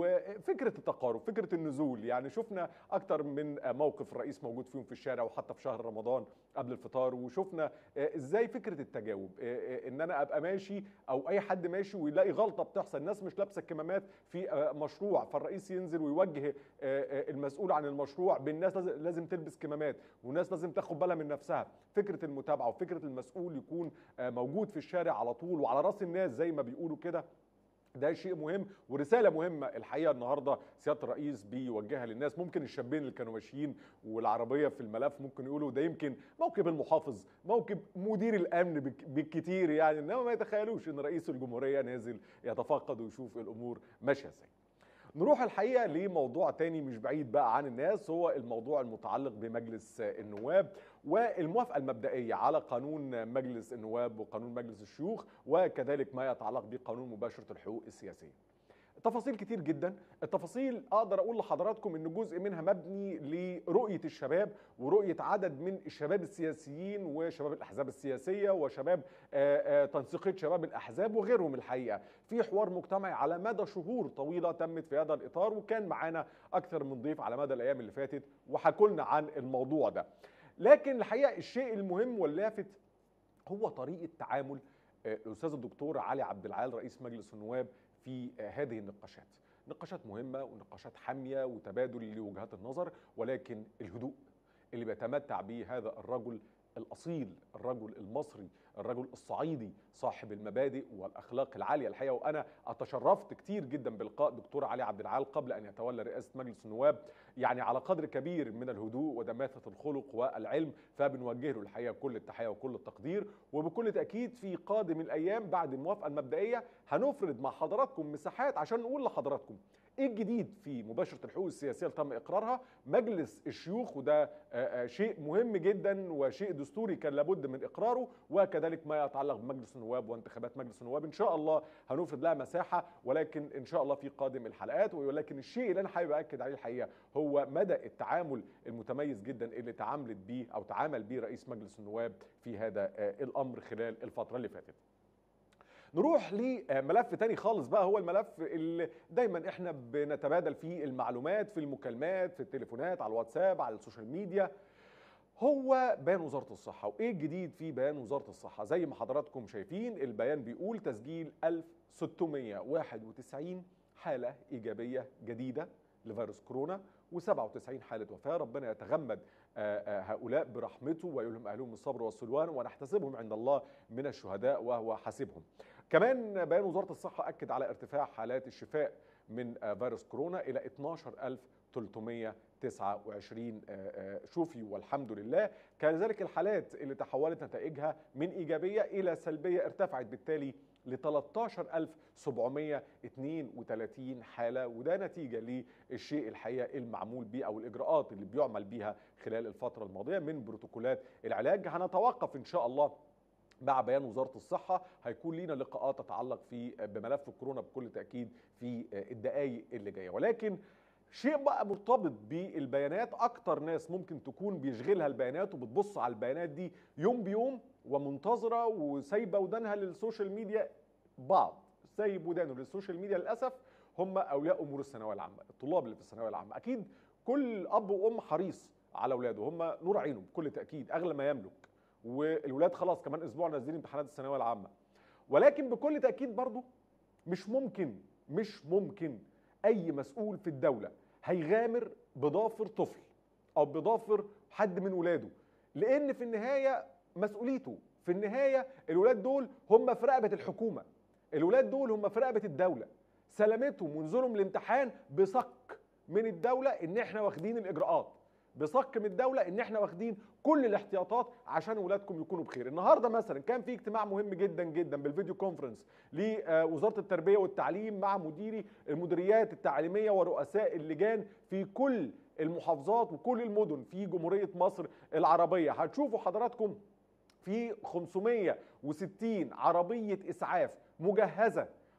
وفكره التقارب فكره النزول يعني شفنا اكتر من موقف الرئيس موجود فيهم في الشارع وحتى في شهر رمضان قبل الفطار وشفنا ازاي فكره التجاوب ان انا ابقى ماشي او اي حد ماشي ويلاقي غلطه بتحصل الناس مش لابسه الكمامات في مشروع فالرئيس ينزل ويوجه المسؤول عن المشروع بالناس لازم- لازم تلبس كمامات والناس لازم تاخد بالها من نفسها فكره المتابعه وفكره المسؤول يكون موجود في الشارع على طول وعلى راس الناس زي ما بيقولوا كده ده شيء مهم ورساله مهمه الحقيقه النهارده سياده الرئيس بيوجهها للناس ممكن الشابين اللي كانوا ماشيين والعربيه في الملف ممكن يقولوا ده يمكن موكب المحافظ موكب مدير الامن بالك- بالكتير يعني انما ما يتخيلوش ان رئيس الجمهوريه نازل يتفقد ويشوف الامور ماشيه ازاي نروح الحقيقه لموضوع تاني مش بعيد بقى عن الناس هو الموضوع المتعلق بمجلس النواب والموافقه المبدئيه على قانون مجلس النواب وقانون مجلس الشيوخ وكذلك ما يتعلق بقانون مباشره الحقوق السياسيه. تفاصيل كتير جدا التفاصيل اقدر اقول لحضراتكم ان جزء منها مبني لرؤيه الشباب ورؤيه عدد من الشباب السياسيين وشباب الاحزاب السياسيه وشباب آه، آه، تنسيقيه شباب الاحزاب وغيرهم الحقيقه في حوار مجتمعي على مدى شهور طويله تمت في هذا الاطار وكان معانا اكثر من ضيف على مدى الايام اللي فاتت وحكوا لنا عن الموضوع ده لكن الحقيقه الشيء المهم واللافت هو طريقه تعامل آه، الاستاذ الدكتور علي عبد العال رئيس مجلس النواب في آه، هذه النقاشات نقاشات مهمه ونقاشات حاميه وتبادل لوجهات النظر ولكن الهدوء اللي بيتمتع به هذا الرجل الاصيل الرجل المصري الرجل الصعيدي صاحب المبادئ والاخلاق العاليه الحقيقه وانا اتشرفت كتير جدا بلقاء دكتور علي عبد العال قبل ان يتولى رئاسه مجلس النواب يعني على قدر كبير من الهدوء ودماثه الخلق والعلم فبنوجه له الحقيقه كل التحيه وكل التقدير وبكل تاكيد في قادم الايام بعد الموافقه المبدئيه هنفرد مع حضراتكم مساحات عشان نقول لحضراتكم ايه الجديد في مباشره الحقوق السياسيه اللي تم اقرارها مجلس الشيوخ وده آه، آه، شيء مهم جدا وشيء دستوري كان لابد من اقراره وكذلك ما يتعلق بمجلس النواب وانتخابات مجلس النواب ان شاء الله هنفرد لها مساحه ولكن ان شاء الله في قادم الحلقات ولكن الشيء اللي انا حابب اكد عليه الحقيقه هو مدى التعامل المتميز جدا اللي تعاملت بيه او تعامل بيه رئيس مجلس النواب في هذا آه، الامر خلال الفتره اللي فاتت نروح لملف تاني خالص بقى هو الملف اللي دايما احنا بنتبادل فيه المعلومات في المكالمات في التليفونات على الواتساب على السوشيال ميديا هو بيان وزارة الصحة وإيه الجديد في بيان وزارة الصحة زي ما حضراتكم شايفين البيان بيقول تسجيل 1691 حالة إيجابية جديدة لفيروس كورونا و97 حالة وفاة ربنا يتغمد آه، آه، هؤلاء برحمته ويلهم أهلهم الصبر والسلوان ونحتسبهم عند الله من الشهداء وهو حاسبهم كمان بيان وزارة الصحة أكد على ارتفاع حالات الشفاء من آه، فيروس كورونا إلى 12329 آه، آه، شفي والحمد لله كذلك الحالات اللي تحولت نتائجها من إيجابية إلى سلبية ارتفعت بالتالي ل 13732 حالة وده نتيجة للشيء الحقيقة المعمول به أو الإجراءات اللي بيعمل بيها خلال الفترة الماضية من بروتوكولات العلاج هنتوقف إن شاء الله مع بيان وزاره الصحه هيكون لينا لقاءات تتعلق في بملف الكورونا بكل تاكيد في الدقائق اللي جايه ولكن شيء بقى مرتبط بالبيانات اكتر ناس ممكن تكون بيشغلها البيانات وبتبص على البيانات دي يوم بيوم ومنتظره وسايبه ودانها للسوشيال ميديا بعض سايب ودانه للسوشيال ميديا للاسف هم اولياء امور الثانويه العامه الطلاب اللي في الثانويه العامه اكيد كل اب وام حريص على اولاده هم نور عينه بكل تاكيد اغلى ما يملك والولاد خلاص كمان اسبوع نازلين امتحانات الثانويه العامه ولكن بكل تاكيد برضو مش ممكن مش ممكن اي مسؤول في الدوله هيغامر بضافر طفل او بضافر حد من ولاده لان في النهايه مسؤوليته في النهايه الولاد دول هم في رقبه الحكومه الولاد دول هم في رقبه الدوله سلامتهم ونزولهم الامتحان بصك من الدوله ان احنا واخدين الاجراءات بصك من الدوله ان احنا واخدين كل الاحتياطات عشان ولادكم يكونوا بخير النهارده مثلا كان في اجتماع مهم جدا جدا بالفيديو كونفرنس لوزاره التربيه والتعليم مع مديري المديريات التعليميه ورؤساء اللجان في كل المحافظات وكل المدن في جمهوريه مصر العربيه هتشوفوا حضراتكم في 560 عربيه اسعاف مجهزه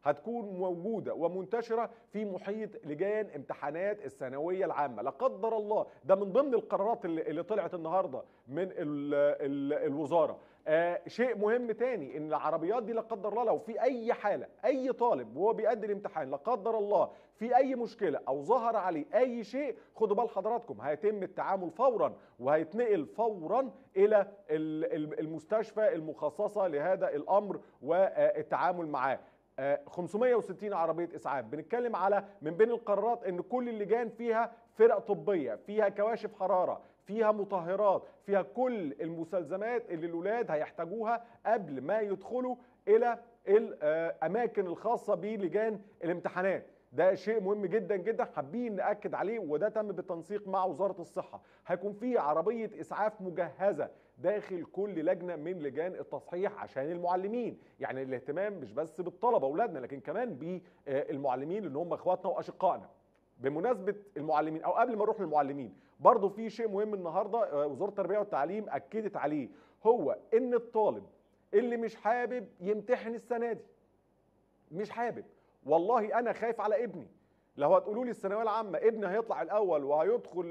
هتكون موجوده ومنتشره في محيط لجان امتحانات الثانويه العامه لا قدر الله ده من ضمن القرارات اللي, اللي طلعت النهارده من ال ال الوزاره آه شيء مهم تاني ان العربيات دي لا قدر الله لو في اي حاله اي طالب وهو بيأدي الامتحان لا قدر الله في اي مشكله او ظهر عليه اي شيء خدوا بال حضراتكم هيتم التعامل فورا وهيتنقل فورا الى ال- ال- المستشفى المخصصه لهذا الامر والتعامل معاه آه، 560 عربيه اسعاف بنتكلم على من بين القرارات ان كل اللجان فيها فرق طبيه فيها كواشف حراره فيها مطهرات فيها كل المستلزمات اللي الاولاد هيحتاجوها قبل ما يدخلوا الى الاماكن الخاصه بلجان الامتحانات ده شيء مهم جدا جدا حابين ناكد عليه وده تم بالتنسيق مع وزاره الصحه هيكون في عربيه اسعاف مجهزه داخل كل لجنه من لجان التصحيح عشان المعلمين يعني الاهتمام مش بس بالطلبه اولادنا لكن كمان بالمعلمين اللي هم اخواتنا واشقائنا بمناسبه المعلمين او قبل ما نروح للمعلمين برضه في شيء مهم النهارده آه، وزاره التربيه والتعليم اكدت عليه هو ان الطالب اللي مش حابب يمتحن السنه دي مش حابب والله انا خايف على ابني لو هتقولوا لي الثانويه العامه ابني هيطلع الاول وهيدخل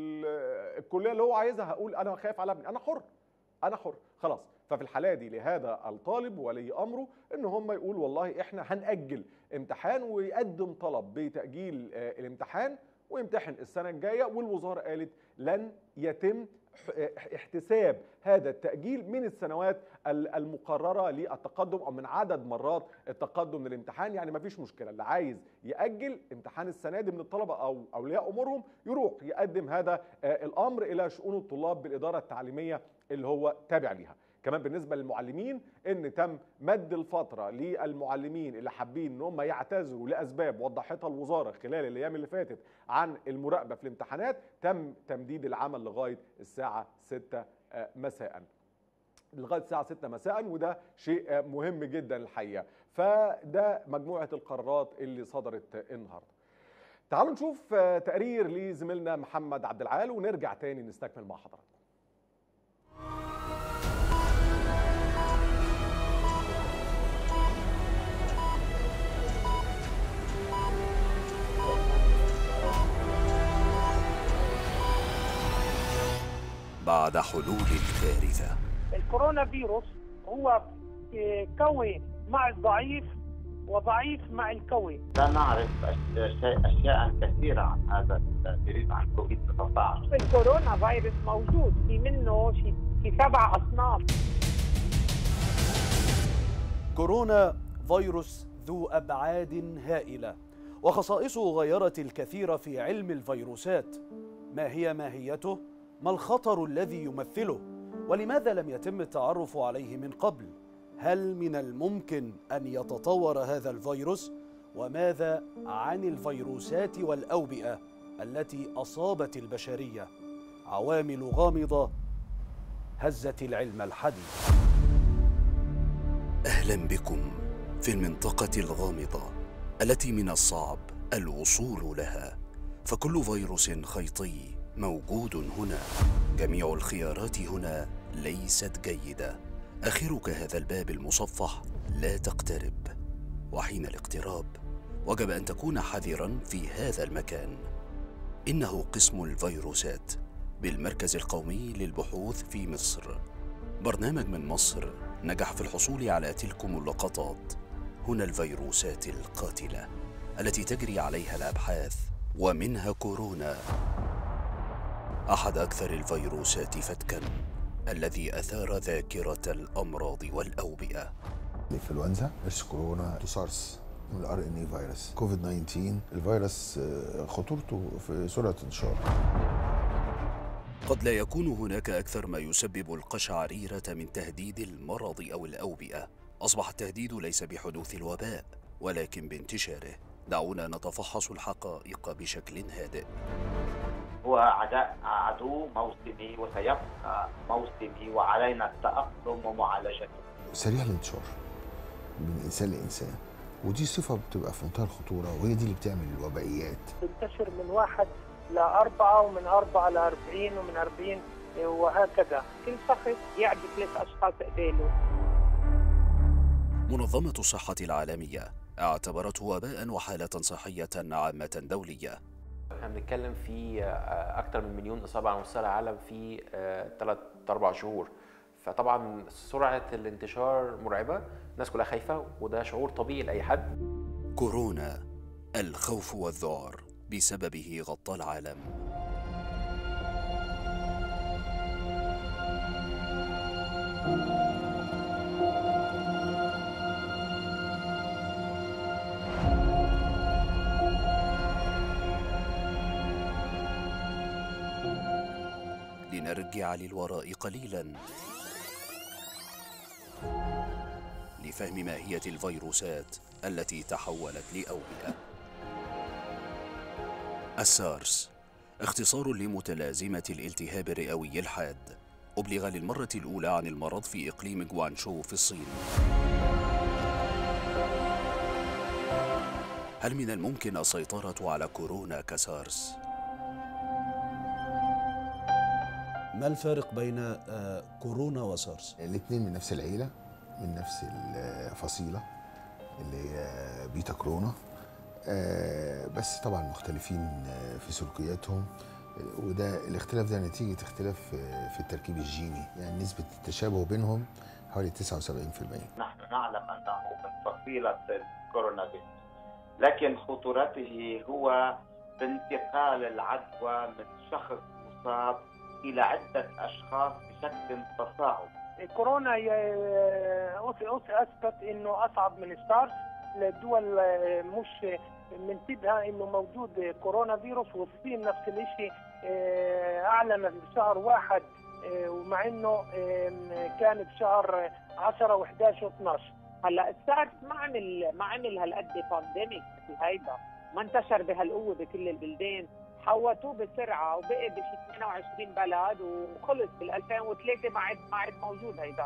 آه، الكليه اللي هو عايزها هقول انا خايف على ابني انا حر انا حر خلاص ففي الحاله دي لهذا الطالب ولي امره ان هم يقول والله احنا هنأجل امتحان ويقدم طلب بتأجيل آه، الامتحان ويمتحن السنه الجايه والوزاره قالت لن يتم ح- احتساب هذا التأجيل من السنوات ال- المقررة للتقدم أو من عدد مرات التقدم للامتحان يعني مفيش مشكلة اللي عايز يأجل امتحان السنة دي من الطلبة أو أولياء أمورهم يروح يقدم هذا آه، الأمر إلى شؤون الطلاب بالإدارة التعليمية اللي هو تابع ليها كمان بالنسبه للمعلمين ان تم مد الفتره للمعلمين اللي حابين ان هم يعتذروا لاسباب وضحتها الوزاره خلال الايام اللي فاتت عن المراقبه في الامتحانات تم تمديد العمل لغايه الساعه 6 آه، مساء لغايه الساعه 6 مساء وده شيء آه، مهم جدا الحقيقه فده مجموعه القرارات اللي صدرت النهارده تعالوا نشوف آه، تقرير لزميلنا محمد عبد العال ونرجع تاني نستكمل مع حضراتكم بعد حلول الكارثة الكورونا فيروس هو آه، قوي مع الضعيف وضعيف مع القوي لا نعرف أشياء, أشياء كثيرة عن هذا الفيروس عن كوفيد 19 الكورونا فيروس موجود في منه في في سبع اصناف كورونا فيروس ذو أبعاد هائلة وخصائصه غيرت الكثير في علم الفيروسات ما هي ماهيته؟ ما الخطر الذي يمثله؟ ولماذا لم يتم التعرف عليه من قبل؟ هل من الممكن أن يتطور هذا الفيروس؟ وماذا عن الفيروسات والأوبئة التي أصابت البشرية؟ عوامل غامضة هزت العلم الحديث أهلا بكم في المنطقة الغامضة التي من الصعب الوصول لها فكل فيروس خيطي موجود هنا جميع الخيارات هنا ليست جيدة آخرك هذا الباب المصفح لا تقترب وحين الاقتراب وجب أن تكون حذرا في هذا المكان إنه قسم الفيروسات بالمركز القومي للبحوث في مصر برنامج من مصر نجح في الحصول على تلكم اللقطات هنا الفيروسات القاتلة التي تجري عليها الأبحاث ومنها كورونا أحد أكثر الفيروسات فتكا الذي أثار ذاكرة الأمراض والأوبئة الانفلونزا فيروس كورونا سارس من الار ان اي فيروس كوفيد 19 الفيروس آه، خطورته في سرعه انتشار قد لا يكون هناك أكثر ما يسبب القشعريرة من تهديد المرض أو الأوبئة أصبح التهديد ليس بحدوث الوباء ولكن بانتشاره دعونا نتفحص الحقائق بشكل هادئ هو عداء عدو موسمي وسيبقى موسمي وعلينا التأقلم ومعالجته سريع الانتشار من انسان لانسان ودي صفه بتبقى في منتهى الخطوره وهي دي اللي بتعمل الوبائيات تنتشر من واحد لأربعة ومن أربعة لأربعين ومن أربعين وهكذا كل شخص يعدي ثلاث أشخاص قباله منظمة الصحة العالمية اعتبرته وباء وحالة صحية عامة دولية احنا بنتكلم في آه، اكتر من مليون اصابه على مستوى العالم في ثلاث اربع شهور فطبعا سرعه الانتشار مرعبه الناس كلها خايفه وده شعور طبيعي لاي حد كورونا الخوف والذعر بسببه غطى العالم لنرجع للوراء قليلا لفهم ماهية الفيروسات التي تحولت لأوبئة السارس اختصار لمتلازمة الالتهاب الرئوي الحاد أبلغ للمرة الأولى عن المرض في إقليم جوانشو في الصين هل من الممكن السيطرة على كورونا كسارس؟ ما الفارق بين آه، كورونا وسارس؟ الاثنين من نفس العيله من نفس الفصيله اللي هي بيتا كورونا آه، بس طبعا مختلفين آه، في سلوكياتهم آه، وده الاختلاف ده نتيجه اختلاف آه، في التركيب الجيني يعني نسبه التشابه بينهم حوالي 79% نحن نعلم انه من فصيله الكورونا فيروس لكن خطورته هو بانتقال العدوى من شخص مصاب الى عده اشخاص بشكل تصاعد كورونا ي- أس- أس- اثبت انه اصعب من السارس الدول آه، مش منتبهه انه موجود كورونا فيروس والصين نفس الشيء آه، اعلنت بشهر واحد آه، ومع انه آه، كان بشهر 10 و11 و12 هلا السارس ما عمل ما عمل هالقد بانديميك مثل هيدا ما انتشر بهالقوه بكل البلدان حوتوه بسرعه وبقي بشي 22 بلد وخلص بال 2003 ما عاد ما عاد موجود هيدا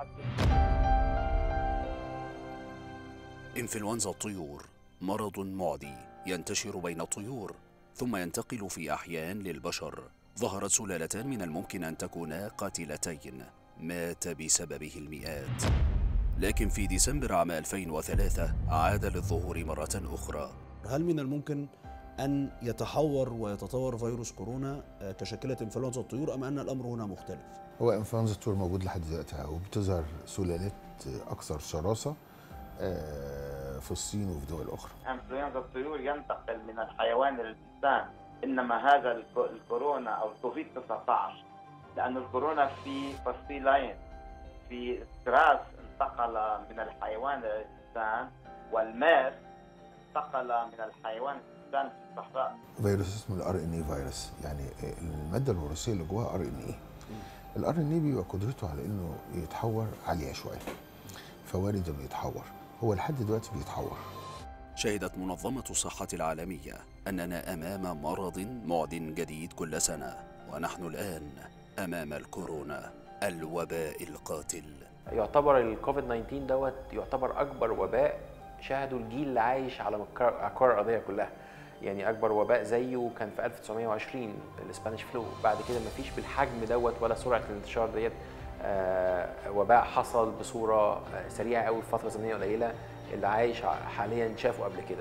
إنفلونزا الطيور مرض معدي ينتشر بين الطيور ثم ينتقل في أحيان للبشر ظهرت سلالتان من الممكن أن تكونا قاتلتين مات بسببه المئات لكن في ديسمبر عام 2003 عاد للظهور مرة أخرى هل من الممكن أن يتحور ويتطور فيروس كورونا آه، كشكلة إنفلونزا الطيور أم أن الأمر هنا مختلف؟ هو انفلونزا الطيور موجود لحد دلوقتي وبتظهر سلالات اكثر شراسه آه، في الصين وفي دول اخرى انفلونزا الطيور ينتقل من الحيوان للانسان انما هذا الكو- الكورونا او الكوفيد 19 لأن الكورونا في فصيلين في السراس انتقل من الحيوان للإنسان والماس انتقل من الحيوان للإنسان في الصحراء فيروس اسمه الار ان اي فيروس يعني الماده الوراثيه اللي جواها ار ان اي الار ان اي بيبقى قدرته على انه يتحور عاليه شويه فوارد انه يتحور هو لحد دلوقتي بيتحور شهدت منظمة الصحة العالمية أننا أمام مرض معد جديد كل سنة ونحن الآن أمام الكورونا الوباء القاتل يعتبر الكوفيد 19 دوت يعتبر اكبر وباء شهده الجيل اللي عايش على مكر- على الكره الارضيه كلها يعني اكبر وباء زيه كان في 1920 الاسبانيش فلو بعد كده مفيش بالحجم دوت ولا سرعه الانتشار ديت آه، وباء حصل بصوره آه، سريعه قوي في فتره زمنيه قليله اللي عايش ع- حاليا شافه قبل كده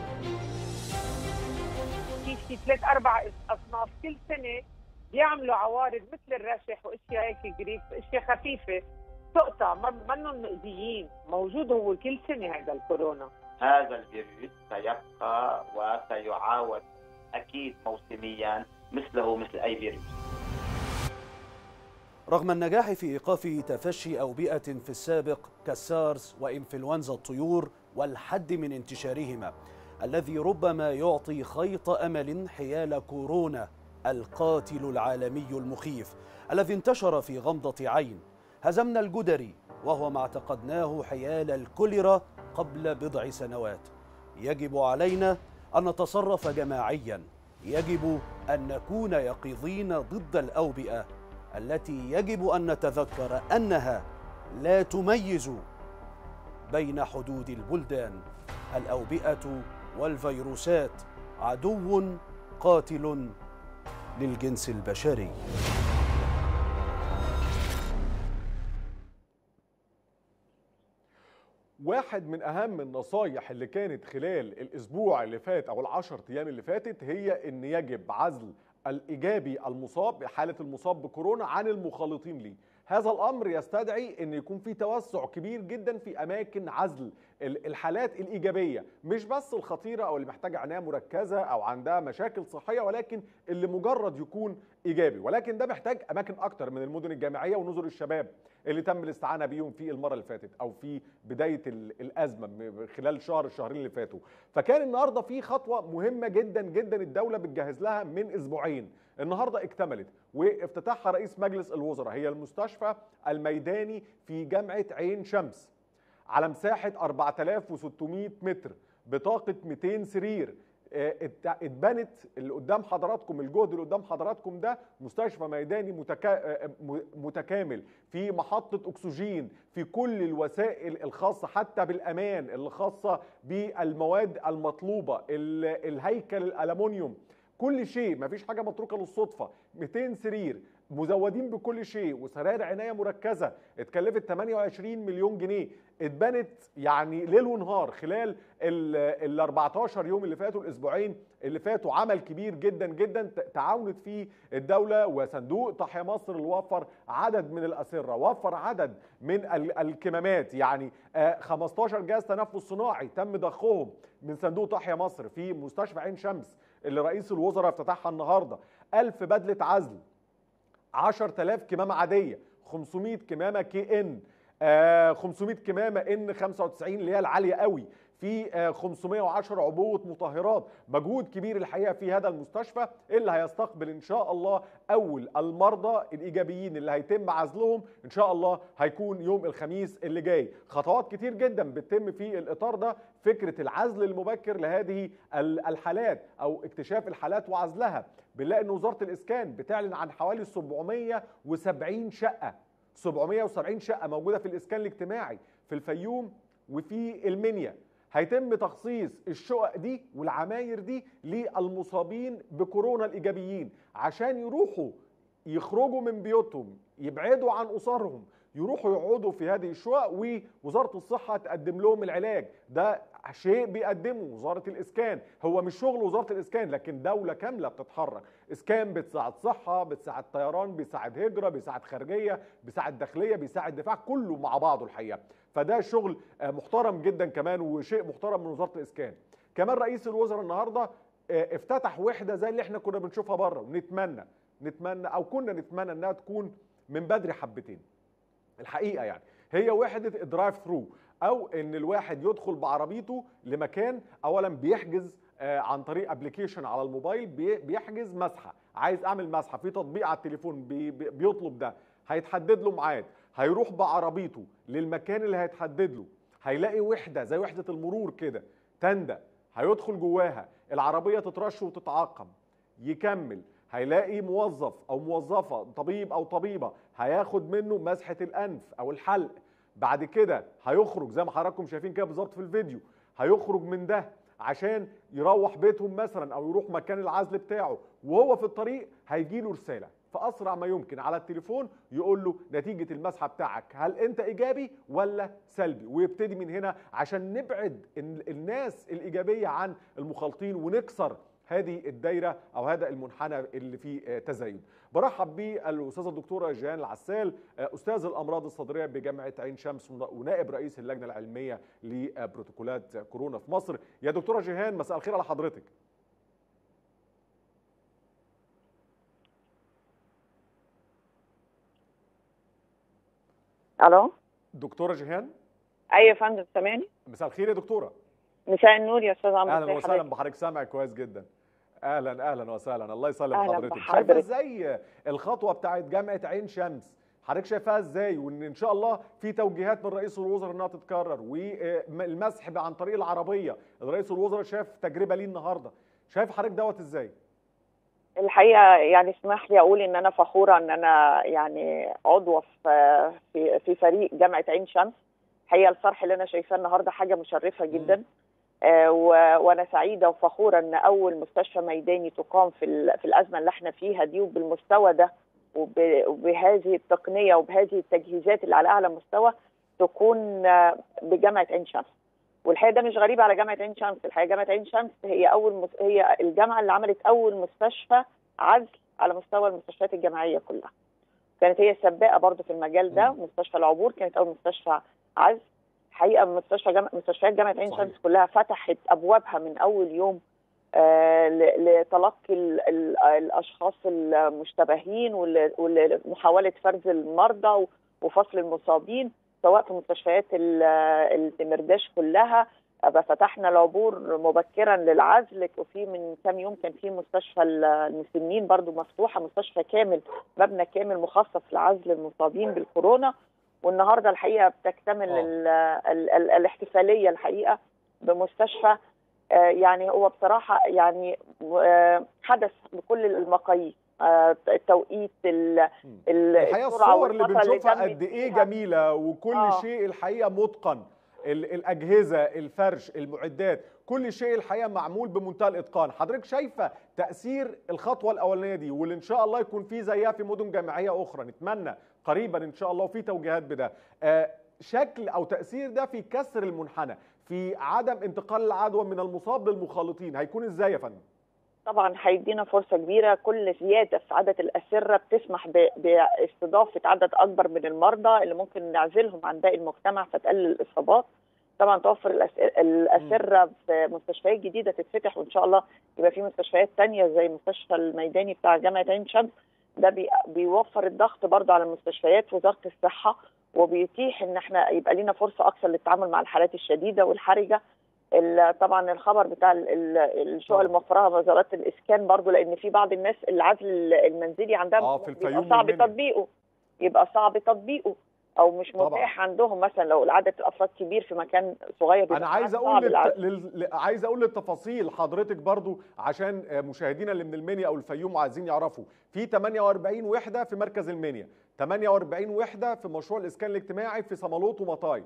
في شي ثلاث اربع اصناف كل سنه بيعملوا عوارض مثل الرشح واشياء هيك قريب اشياء خفيفه تقطع ما- منهم مؤذيين موجود هو كل سنه هذا الكورونا هذا الفيروس سيبقى وسيعاود أكيد موسميا مثله مثل أي فيروس رغم النجاح في إيقاف تفشي أوبئة في السابق كالسارس وإنفلونزا الطيور والحد من انتشارهما الذي ربما يعطي خيط أمل حيال كورونا القاتل العالمي المخيف الذي انتشر في غمضة عين هزمنا الجدري وهو ما اعتقدناه حيال الكوليرا قبل بضع سنوات يجب علينا أن نتصرف جماعيا يجب أن نكون يقظين ضد الأوبئة التي يجب ان نتذكر انها لا تميز بين حدود البلدان الاوبئه والفيروسات عدو قاتل للجنس البشري واحد من اهم النصايح اللي كانت خلال الاسبوع اللي فات او العشر ايام اللي فاتت هي ان يجب عزل الايجابي المصاب حاله المصاب بكورونا عن المخالطين ليه هذا الامر يستدعي ان يكون في توسع كبير جدا في اماكن عزل ال- الحالات الايجابيه مش بس الخطيره او اللي محتاجه عنايه مركزه او عندها مشاكل صحيه ولكن اللي مجرد يكون ايجابي ولكن ده محتاج اماكن اكتر من المدن الجامعيه ونزل الشباب اللي تم الاستعانه بيهم في المره اللي فاتت او في بدايه ال- الازمه م- خلال شهر الشهرين اللي فاتوا فكان النهارده في خطوه مهمه جدا جدا الدوله بتجهز لها من اسبوعين النهارده اكتملت وافتتاحها رئيس مجلس الوزراء هي المستشفى الميداني في جامعه عين شمس على مساحه 4600 متر بطاقه 200 سرير آه، ات- اتبنت اللي قدام حضراتكم الجهد اللي قدام حضراتكم ده مستشفى ميداني متكا... آه، م- متكامل في محطة أكسجين في كل الوسائل الخاصة حتى بالأمان اللي خاصة بالمواد المطلوبة ال- الهيكل الألمنيوم كل شيء مفيش حاجة متروكة للصدفة 200 سرير مزودين بكل شيء وسراير عنايه مركزه اتكلفت 28 مليون جنيه اتبنت يعني ليل ونهار خلال ال ال 14 يوم اللي فاتوا الاسبوعين اللي فاتوا عمل كبير جدا جدا ت- تعاونت فيه الدوله وصندوق تحيا مصر اللي وفر عدد من الاسره وفر عدد من ال- الكمامات يعني آه، 15 جهاز تنفس صناعي تم ضخهم من صندوق تحيا مصر في مستشفى عين شمس اللي رئيس الوزراء افتتحها النهارده 1000 بدله عزل 10000 كمامه عاديه 500 كمامه كي ان آه 500 كمامه ان 95 اللي هي العاليه قوي في آه 510 عبوه مطهرات مجهود كبير الحقيقه في هذا المستشفى اللي هيستقبل ان شاء الله اول المرضى الايجابيين اللي هيتم عزلهم ان شاء الله هيكون يوم الخميس اللي جاي خطوات كتير جدا بتتم في الاطار ده فكره العزل المبكر لهذه ال- الحالات او اكتشاف الحالات وعزلها بنلاقي ان وزاره الاسكان بتعلن عن حوالي 770 شقه 770 شقه موجوده في الاسكان الاجتماعي في الفيوم وفي المنيا هيتم تخصيص الشقق دي والعماير دي للمصابين بكورونا الايجابيين عشان يروحوا يخرجوا من بيوتهم يبعدوا عن اسرهم يروحوا يقعدوا في هذه الشقق ووزاره الصحه تقدم لهم العلاج ده شيء بيقدمه وزاره الاسكان هو مش شغل وزاره الاسكان لكن دوله كامله بتتحرك اسكان بتساعد صحه بتساعد طيران بيساعد هجره بيساعد خارجيه بيساعد داخليه بيساعد دفاع كله مع بعضه الحقيقه فده شغل آه، محترم جدا كمان وشيء محترم من وزاره الاسكان كمان رئيس الوزراء النهارده آه، افتتح وحده زي اللي احنا كنا بنشوفها بره ونتمنى نتمنى او كنا نتمنى انها تكون من بدري حبتين الحقيقه يعني هي وحده الدرايف ثرو او ان الواحد يدخل بعربيته لمكان اولا بيحجز آه، عن طريق ابلكيشن على الموبايل بي- بيحجز مسحه عايز اعمل مسحه في تطبيق على التليفون بي بي- بيطلب ده هيتحدد له ميعاد هيروح بعربيته للمكان اللي هيتحدد له هيلاقي وحده زي وحده المرور كده تندة هيدخل جواها العربيه تترش وتتعقم يكمل هيلاقي موظف او موظفه طبيب او طبيبه هياخد منه مسحه الانف او الحلق بعد كده هيخرج زي ما حضراتكم شايفين كده بالظبط في الفيديو هيخرج من ده عشان يروح بيتهم مثلا او يروح مكان العزل بتاعه وهو في الطريق هيجي له رساله فاسرع ما يمكن على التليفون يقول له نتيجه المسحه بتاعك هل انت ايجابي ولا سلبي ويبتدي من هنا عشان نبعد ال- الناس الايجابيه عن المخالطين ونكسر هذه الدايره او هذا المنحنى اللي فيه آه، تزايد برحب بالاستاذه الدكتوره جيهان العسال آه، استاذ الامراض الصدريه بجامعه عين شمس ون- ونائب رئيس اللجنه العلميه لبروتوكولات كورونا في مصر يا دكتوره جيهان مساء الخير على حضرتك الو دكتوره جيهان ايوه يا فندم سامعني مساء الخير يا دكتوره مساء النور يا استاذ عمرو اهلا ازي وسهلا حضرتك؟ بحضرتك سامع كويس جدا اهلا اهلا وسهلا الله يسلم أهلا حضرتك بحضرتك. شايفه ازاي الخطوه بتاعت جامعه عين شمس حضرتك شايفاها ازاي وان ان شاء الله في توجيهات من رئيس الوزراء انها تتكرر والمسح عن طريق العربيه رئيس الوزراء شاف تجربه ليه النهارده شايف حضرتك دوت ازاي الحقيقه يعني اسمح لي اقول ان انا فخوره ان انا يعني عضوه في في في فريق جامعه عين شمس الحقيقه الفرح اللي انا شايفاه النهارده حاجه مشرفه جدا آه و- وانا سعيده وفخوره ان اول مستشفى ميداني تقام في ال- في الازمه اللي احنا فيها دي وبالمستوى ده وب- وبهذه التقنيه وبهذه التجهيزات اللي على اعلى مستوى تكون آه، بجامعه عين شمس والحقيقه ده مش غريب على جامعه عين شمس الحقيقه جامعه عين شمس هي اول مس... هي الجامعه اللي عملت اول مستشفى عزل على مستوى المستشفيات الجامعيه كلها كانت هي السباقه برضو في المجال ده مستشفى العبور كانت اول مستشفى عزل حقيقه مستشفى جامعة مستشفيات جامعه عين شمس كلها فتحت ابوابها من اول يوم آه، ل- لتلقي ال- ال- الاشخاص المشتبهين وال- ومحاوله فرز المرضى و- وفصل المصابين سواء في مستشفيات ال- الدمرداش كلها أبقى فتحنا العبور مبكرا للعزل وفي من كام يوم كان في مستشفى المسنين برضو مفتوحه مستشفى كامل مبنى كامل مخصص لعزل المصابين بالكورونا والنهارده الحقيقه بتكتمل ال ال ال الاحتفاليه الحقيقه بمستشفى آه، يعني هو بصراحه يعني آه، حدث بكل المقاييس آه، التوقيت ال- ال- الحقيقه السرعه الصور اللي والخطر بنشوفها تمت قد ايه فيها. جميله وكل آه. شيء الحقيقه متقن ال- الاجهزه الفرش المعدات كل شيء الحقيقه معمول بمنتهى الاتقان حضرتك شايفه تاثير الخطوه الاولانيه دي واللي ان شاء الله يكون في زيها في مدن جامعيه اخرى نتمنى قريبا ان شاء الله وفي توجيهات بده آه، شكل او تاثير ده في كسر المنحنى في عدم انتقال العدوى من المصاب للمخالطين هيكون ازاي يا فندم طبعا هيدينا فرصه كبيره كل زياده في عدد الاسره بتسمح ب- باستضافه عدد اكبر من المرضى اللي ممكن نعزلهم عن باقي المجتمع فتقلل الاصابات طبعا توفر الأس- الاسره في مستشفيات جديده تتفتح وان شاء الله يبقى في مستشفيات تانية زي المستشفى الميداني بتاع جامعه عين شمس ده بي- بيوفر الضغط برضه على المستشفيات وزاره الصحه وبيتيح ان احنا يبقى لنا فرصه اكثر للتعامل مع الحالات الشديده والحرجه ال- طبعا الخبر بتاع ال- ال- الشقق المفرغه وزارات الاسكان برضو لان في بعض الناس العزل المنزلي عندها آه، في بيبقى الفيوم صعب والمنيا. تطبيقه يبقى صعب تطبيقه او مش طبعاً. متاح عندهم مثلا لو العدد الافراد كبير في مكان صغير بيبقى انا عايز صعب اقول للت... العزل. لل... ل- عايز اقول للتفاصيل حضرتك برضو عشان آه، مشاهدينا اللي من المنيا او الفيوم وعايزين يعرفوا في 48 وحده في مركز المنيا 48 وحده في مشروع الاسكان الاجتماعي في صمالوط ومطاي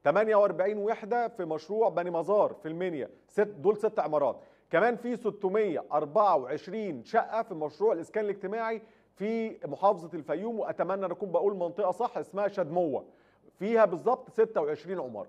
48 وحده في مشروع بني مزار في المنيا ست دول ست عمارات كمان في 624 شقه في مشروع الاسكان الاجتماعي في محافظه الفيوم واتمنى ان اكون بقول منطقه صح اسمها شدموه فيها بالظبط 26 عماره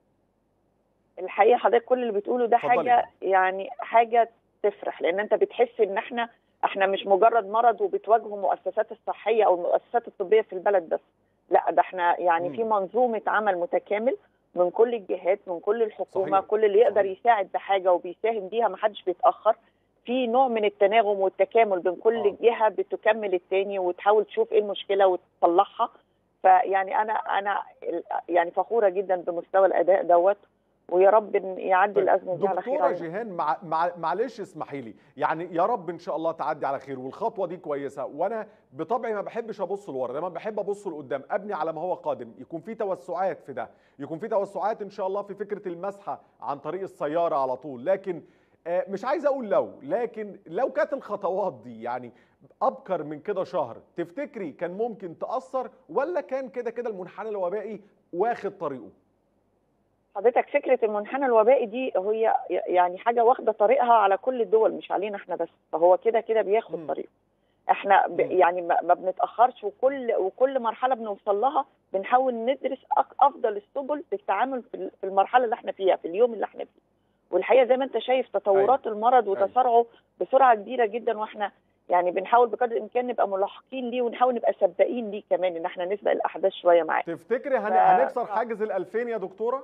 الحقيقه حضرتك كل اللي بتقوله ده اتفضلي حاجه يعني حاجه تفرح لان انت بتحس ان احنا احنا مش مجرد مرض وبتواجهه المؤسسات الصحيه او المؤسسات الطبيه في البلد بس لا ده احنا يعني في منظومه عمل متكامل من كل الجهات من كل الحكومه صحيح. كل اللي يقدر يساعد بحاجه وبيساهم بيها ما حدش بيتاخر في نوع من التناغم والتكامل بين كل آه. جهه بتكمل التاني وتحاول تشوف ايه المشكله وتصلحها فيعني انا انا يعني فخوره جدا بمستوى الاداء دوت ويا رب إن يعدي الازمه دي على خير دكتوره علينا. جيهان مع مع معلش اسمحي لي يعني يا رب ان شاء الله تعدي على خير والخطوه دي كويسه وانا بطبعي ما بحبش ابص لورا دايما بحب ابص لقدام ابني على ما هو قادم يكون في توسعات في ده يكون في توسعات ان شاء الله في فكره المسحه عن طريق السياره على طول لكن آه، مش عايز اقول لو لكن لو كانت الخطوات دي يعني ابكر من كده شهر تفتكري كان ممكن تاثر ولا كان كده كده المنحنى الوبائي واخد طريقه حضرتك فكره المنحنى الوبائي دي هي يعني حاجه واخده طريقها على كل الدول مش علينا احنا بس فهو كده كده بياخد طريقه احنا ب يعني ما ما بنتاخرش وكل وكل مرحله بنوصل لها بنحاول ندرس أك- افضل السبل للتعامل في ال- في المرحله اللي احنا فيها في اليوم اللي احنا فيه والحقيقه زي ما انت شايف تطورات المرض وتسارعه بسرعه كبيره جدا واحنا يعني بنحاول بقدر الامكان نبقى ملاحقين ليه ونحاول نبقى سباقين ليه كمان ان احنا نسبق الاحداث شويه معاه تفتكري هن... ف- هنكسر حاجز ال 2000 يا دكتوره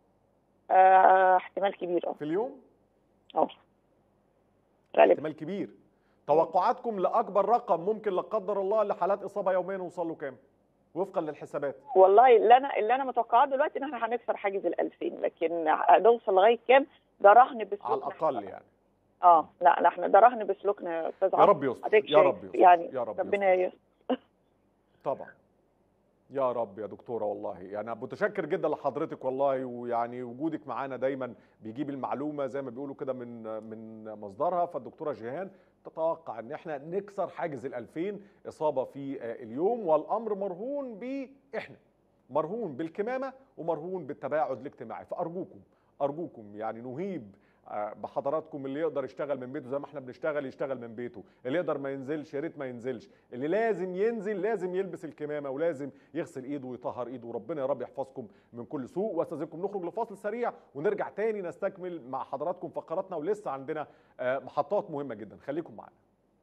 آه احتمال كبير اه في اليوم اه غالبا احتمال كبير توقعاتكم لاكبر رقم ممكن لا قدر الله لحالات اصابه يوميا نوصل له كام وفقا للحسابات والله اللي انا اللي انا متوقعاه دلوقتي ان احنا هنكسر حاجز ال 2000 لكن هنوصل لغايه كام ده رهن بسلوكنا على الاقل يعني اه لا لا احنا ده رهن بسلوكنا يا استاذ يا عمرو. رب يستر، حضرتك يا شايف رب يستر، يعني يا رب ربنا يستر طبعا يا رب يا دكتوره والله يعني متشكر جدا لحضرتك والله ويعني وجودك معانا دايما بيجيب المعلومه زي ما بيقولوا كده من من مصدرها فالدكتوره جيهان تتوقع ان احنا نكسر حاجز ال 2000 اصابه في آه، اليوم والامر مرهون باحنا مرهون بالكمامه ومرهون بالتباعد الاجتماعي فارجوكم ارجوكم يعني نهيب آه، بحضراتكم اللي يقدر يشتغل من بيته زي ما احنا بنشتغل يشتغل من بيته اللي يقدر ما ينزلش يا ريت ما ينزلش اللي لازم ينزل لازم يلبس الكمامه ولازم يغسل ايده ويطهر ايده وربنا يا رب يحفظكم من كل سوء واستاذنكم نخرج لفاصل سريع ونرجع تاني نستكمل مع حضراتكم فقراتنا ولسه عندنا آه، محطات مهمه جدا خليكم معانا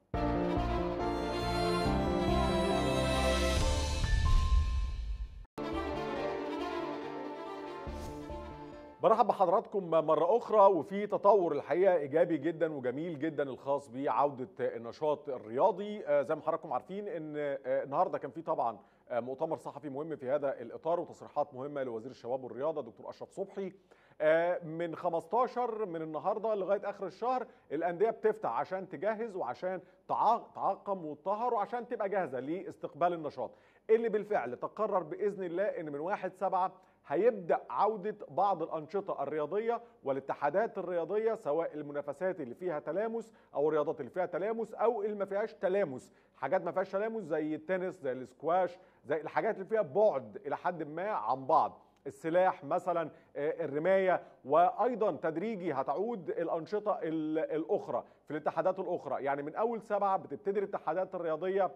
برحب بحضراتكم مرة أخرى وفي تطور الحقيقة إيجابي جدا وجميل جدا الخاص بعودة النشاط الرياضي آه، زي ما حضراتكم عارفين إن آه، النهاردة كان في طبعا آه، مؤتمر صحفي مهم في هذا الإطار وتصريحات مهمة لوزير الشباب والرياضة دكتور أشرف صبحي آه، من 15 من النهارده لغايه اخر الشهر الانديه بتفتح عشان تجهز وعشان تعا- تعقم وتطهر وعشان تبقى جاهزه لاستقبال النشاط اللي بالفعل تقرر باذن الله ان من 1 7 هيبدا عوده بعض الانشطه الرياضيه والاتحادات الرياضيه سواء المنافسات اللي فيها تلامس او الرياضات اللي فيها تلامس او اللي ما فيهاش تلامس حاجات ما فيهاش تلامس زي التنس زي الاسكواش زي الحاجات اللي فيها بعد الى حد ما عن بعض السلاح مثلا آه، الرمايه وايضا تدريجي هتعود الانشطه ال- الاخرى في الاتحادات الاخرى يعني من اول سبعه بتبتدي الاتحادات الرياضيه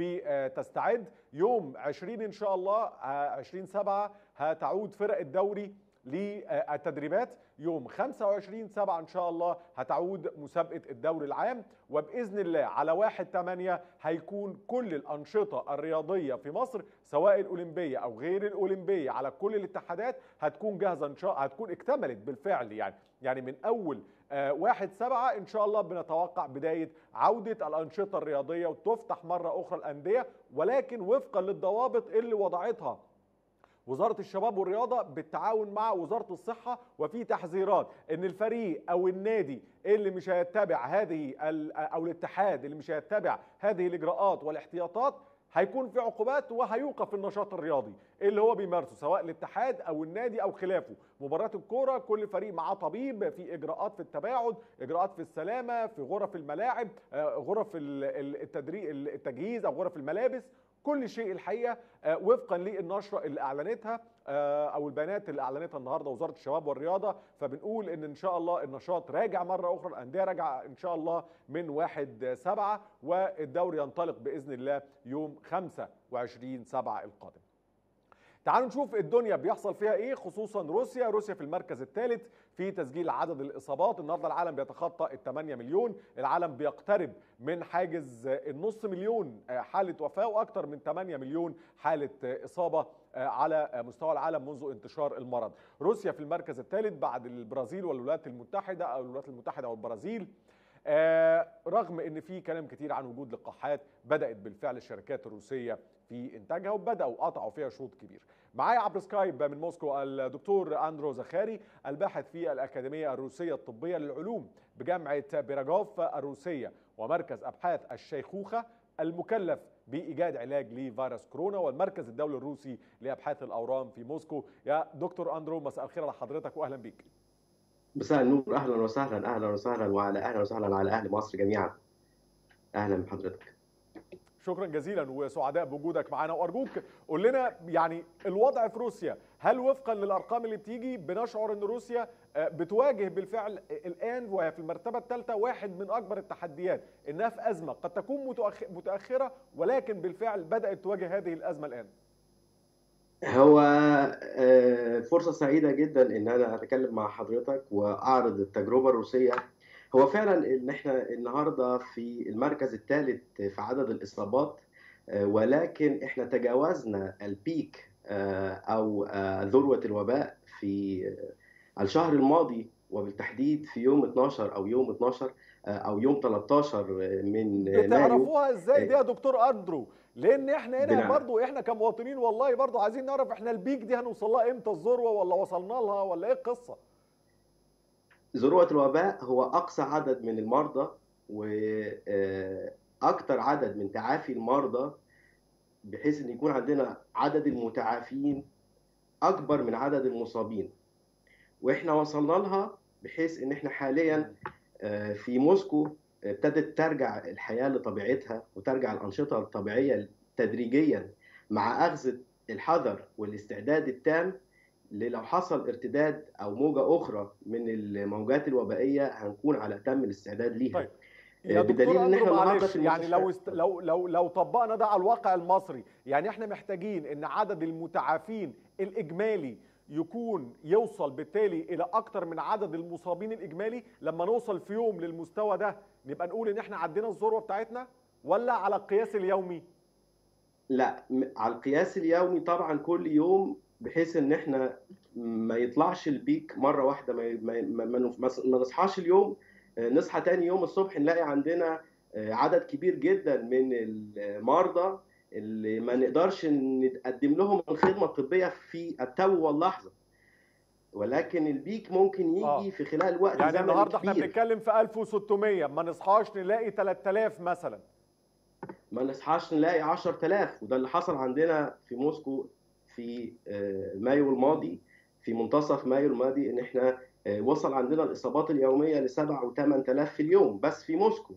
بتستعد يوم 20 ان شاء الله آه، 20 سبعه هتعود فرق الدوري للتدريبات يوم 25 7 ان شاء الله هتعود مسابقه الدوري العام وباذن الله على 1 8 هيكون كل الانشطه الرياضيه في مصر سواء الاولمبيه او غير الاولمبيه على كل الاتحادات هتكون جاهزه ان شاء هتكون اكتملت بالفعل يعني يعني من اول آه، واحد سبعة إن شاء الله بنتوقع بداية عودة الأنشطة الرياضية وتفتح مرة أخرى الأندية ولكن وفقا للضوابط اللي وضعتها وزاره الشباب والرياضه بالتعاون مع وزاره الصحه وفي تحذيرات ان الفريق او النادي اللي مش هيتبع هذه ال- او الاتحاد اللي مش هيتبع هذه الاجراءات والاحتياطات هيكون في عقوبات وهيوقف النشاط الرياضي اللي هو بيمارسه سواء الاتحاد او النادي او خلافه مباراه الكوره كل فريق معاه طبيب في اجراءات في التباعد اجراءات في السلامه في غرف الملاعب آه، غرف ال- ال- التدريب التجهيز او غرف الملابس كل شيء الحقيقه آه، وفقا للنشره اللي اعلنتها آه، او البيانات اللي اعلنتها النهارده وزاره الشباب والرياضه فبنقول ان ان شاء الله النشاط راجع مره اخرى الانديه راجعه ان شاء الله من 1 7 والدوري ينطلق باذن الله يوم 25 7 القادم تعالوا نشوف الدنيا بيحصل فيها ايه خصوصا روسيا روسيا في المركز الثالث في تسجيل عدد الاصابات النهارده العالم بيتخطى ال 8 مليون العالم بيقترب من حاجز النص مليون حاله وفاه واكثر من 8 مليون حاله اصابه على مستوى العالم منذ انتشار المرض روسيا في المركز الثالث بعد البرازيل والولايات المتحده او الولايات المتحده والبرازيل آه، رغم ان في كلام كتير عن وجود لقاحات بدات بالفعل الشركات الروسيه في انتاجها وبداوا قطعوا فيها شوط كبير معايا عبر سكايب من موسكو الدكتور اندرو زخاري الباحث في الاكاديميه الروسيه الطبيه للعلوم بجامعه بيراجوف الروسيه ومركز ابحاث الشيخوخه المكلف بايجاد علاج لفيروس كورونا والمركز الدولي الروسي لابحاث الاورام في موسكو يا دكتور اندرو مساء الخير على حضرتك واهلا بيك مساء النور اهلا وسهلا اهلا وسهلا وعلى اهلا وسهلا على اهل مصر جميعا اهلا بحضرتك شكرا جزيلا وسعداء بوجودك معنا وارجوك قول لنا يعني الوضع في روسيا هل وفقا للارقام اللي بتيجي بنشعر ان روسيا آه، بتواجه بالفعل الان وهي في المرتبه الثالثه واحد من اكبر التحديات انها في ازمه قد تكون متأخ- متاخره ولكن بالفعل بدات تواجه هذه الازمه الان هو آه، فرصة سعيدة جدا إن أنا أتكلم مع حضرتك وأعرض التجربة الروسية هو فعلا إن إحنا النهاردة في المركز الثالث في عدد الإصابات آه، ولكن إحنا تجاوزنا البيك آه، أو آه، ذروة الوباء في آه، الشهر الماضي وبالتحديد في يوم 12 أو يوم 12 آه، أو يوم 13 من مايو بتعرفوها ازاي دي يا دكتور اندرو لان احنا هنا بنعرف. برضو احنا كمواطنين والله برضو عايزين نعرف احنا البيك دي هنوصل لها امتى الذروه ولا وصلنا لها ولا ايه القصه ذروة الوباء هو أقصى عدد من المرضى وأكثر عدد من تعافي المرضى بحيث أن يكون عندنا عدد المتعافين أكبر من عدد المصابين وإحنا وصلنا لها بحيث أن إحنا حاليا آه، في موسكو ابتدت ترجع الحياة لطبيعتها وترجع الأنشطة الطبيعية تدريجيا مع أخذ الحذر والاستعداد التام لو حصل ارتداد او موجه اخرى من الموجات الوبائيه هنكون على اتم الاستعداد ليها طيب. يا بدليل دكتور ان احنا أندرو النهارده معلش في يعني لو المستشفيات است... لو لو لو طبقنا ده على الواقع المصري يعني احنا محتاجين ان عدد المتعافين الاجمالي يكون يوصل بالتالي الى اكتر من عدد المصابين الاجمالي لما نوصل في يوم للمستوى ده نبقى نقول ان احنا عدينا الذروه بتاعتنا ولا على القياس اليومي لا م- على القياس اليومي طبعا كل يوم بحيث ان احنا ما يطلعش البيك مره واحده ما ما ما, ما نف- ما نصحاش اليوم آه، نصحى تاني يوم الصبح نلاقي عندنا آه، عدد كبير جدا من المرضى اللي ما نقدرش نقدم لهم الخدمه الطبيه في التو واللحظه ولكن البيك ممكن يجي آه. في خلال وقت يعني زمني النهارده احنا كبير. بنتكلم في 1600 ما نصحاش نلاقي 3000 مثلا ما نصحاش نلاقي 10000 وده اللي حصل عندنا في موسكو في آه، مايو الماضي في منتصف مايو الماضي ان احنا آه، وصل عندنا الاصابات اليوميه ل 7 و 8000 في اليوم بس في موسكو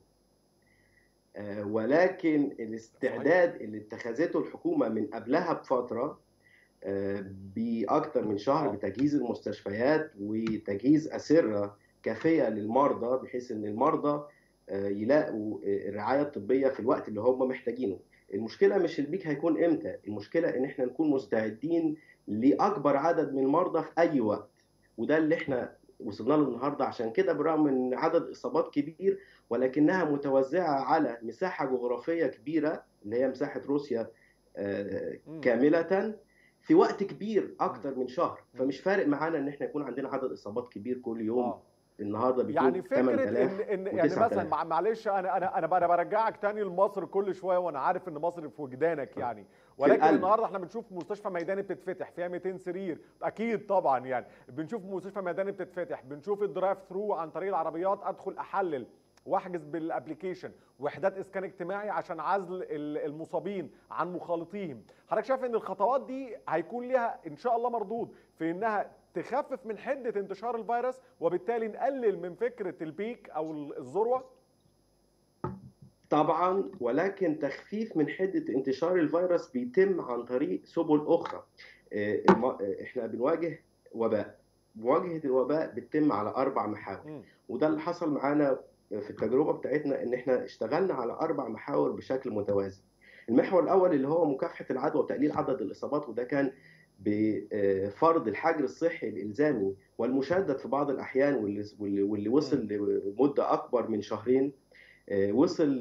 آه، ولكن الاستعداد اللي اتخذته الحكومه من قبلها بفتره آه، باكثر من شهر بتجهيز المستشفيات وتجهيز اسره كافيه للمرضى بحيث ان المرضى آه، يلاقوا آه، الرعايه الطبيه في الوقت اللي هم محتاجينه. المشكله مش البيك هيكون امتى، المشكله ان احنا نكون مستعدين لاكبر عدد من المرضى في اي وقت. وده اللي احنا وصلنا له النهارده عشان كده بالرغم من عدد اصابات كبير ولكنها متوزعه على مساحه جغرافيه كبيره اللي هي مساحه روسيا آه، كامله في وقت كبير اكتر من شهر فمش فارق معانا ان احنا يكون عندنا عدد اصابات كبير كل يوم النهارده بيكون يعني فكره ان 8000 ان يعني مثلا و9000. مع- معلش انا انا انا انا برجعك تاني لمصر كل شويه وانا عارف ان مصر في وجدانك يعني ولكن القلب. النهارده احنا بنشوف مستشفى ميداني بتتفتح فيها 200 سرير اكيد طبعا يعني بنشوف مستشفى ميداني بتتفتح بنشوف الدرايف ثرو عن طريق العربيات ادخل احلل واحجز بالابلكيشن وحدات اسكان اجتماعي عشان عزل ال- المصابين عن مخالطيهم حضرتك شايف ان الخطوات دي هيكون ليها ان شاء الله مردود في انها تخفف من حده انتشار الفيروس وبالتالي نقلل من فكره البيك او الذروه طبعا ولكن تخفيف من حده انتشار الفيروس بيتم عن طريق سبل اخرى آه، الم- آه، احنا بنواجه وباء مواجهه الوباء بتتم على اربع محاور وده اللي حصل معانا في التجربه بتاعتنا ان احنا اشتغلنا على اربع محاور بشكل متوازي المحور الاول اللي هو مكافحه العدوى وتقليل عدد الاصابات وده كان بفرض الحجر الصحي الالزامي والمشدد في بعض الاحيان واللي واللي, واللي وصل لمده اكبر من شهرين آه، وصل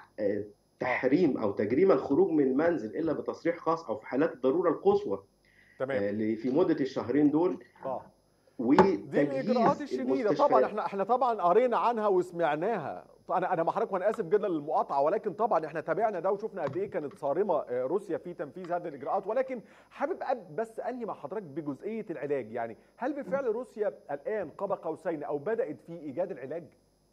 لتحريم او تجريم الخروج من المنزل الا بتصريح خاص او في حالات الضروره القصوى تمام آه، في مده الشهرين دول اه وتجهيز دي الاجراءات الشديده المستشفيات. طبعا احنا احنا طبعا قرينا عنها وسمعناها انا انا مع حضرتك وانا اسف جدا للمقاطعه ولكن طبعا احنا تابعنا ده وشفنا قد ايه كانت صارمه آه، روسيا في تنفيذ هذه الاجراءات ولكن حابب أب- بس انهي مع حضرتك بجزئيه العلاج يعني هل بالفعل روسيا الان قاب قوسين او بدات في ايجاد العلاج؟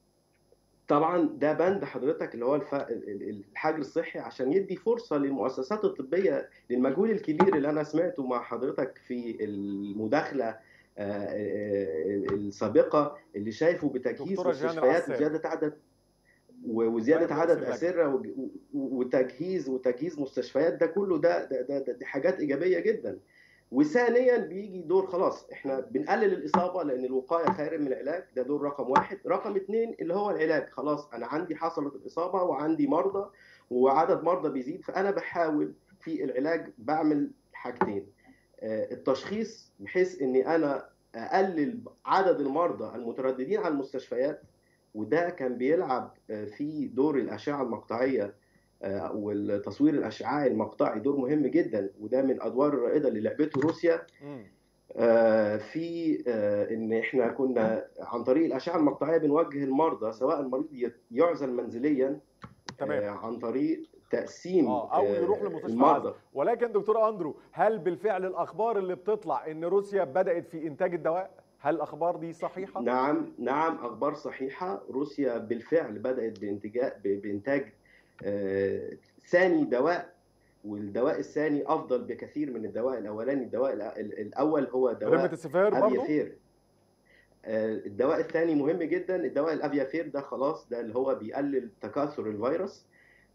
طبعا ده بند حضرتك اللي هو الف... ال- ال- الحجر الصحي عشان يدي فرصه للمؤسسات الطبيه للمجهود الكبير اللي انا سمعته مع حضرتك في المداخله آه، آه، السابقه اللي شايفه بتجهيز دكتورة جيهان مستشفيات العسال. وزياده عدد و- وزياده طيب، عدد رئيس اسره وج- و- وتجهيز وتجهيز مستشفيات ده كله ده ده, ده, ده دي حاجات ايجابيه جدا وثانيا بيجي دور خلاص احنا بنقلل الاصابه لان الوقايه خير من العلاج ده دور رقم واحد رقم اثنين اللي هو العلاج خلاص انا عندي حصلت الاصابه وعندي مرضى وعدد مرضى بيزيد فانا بحاول في العلاج بعمل حاجتين آه، التشخيص بحيث اني انا اقلل عدد المرضى المترددين على المستشفيات وده كان بيلعب آه، في دور الاشعه المقطعيه آه، والتصوير الاشعاعي المقطعي دور مهم جدا وده من الادوار الرائده اللي لعبته روسيا آه، في آه، ان احنا كنا عن طريق الاشعه المقطعيه بنوجه المرضى سواء المريض ي- يعزل منزليا تمام. آه، عن طريق تقسيم اه او آه، يروح لمستشفى المرضى عزل. ولكن دكتور اندرو هل بالفعل الاخبار اللي بتطلع ان روسيا بدات في انتاج الدواء هل الاخبار دي صحيحه؟ نعم نعم اخبار صحيحه روسيا بالفعل بدات بانتاج بانتاج آه، ثاني دواء والدواء الثاني افضل بكثير من الدواء الاولاني الدواء الأ- ال- الاول هو دواء ريمديسيفير برضو؟ افيافير آه، الدواء الثاني مهم جدا الدواء الافيافير ده خلاص ده اللي هو بيقلل تكاثر الفيروس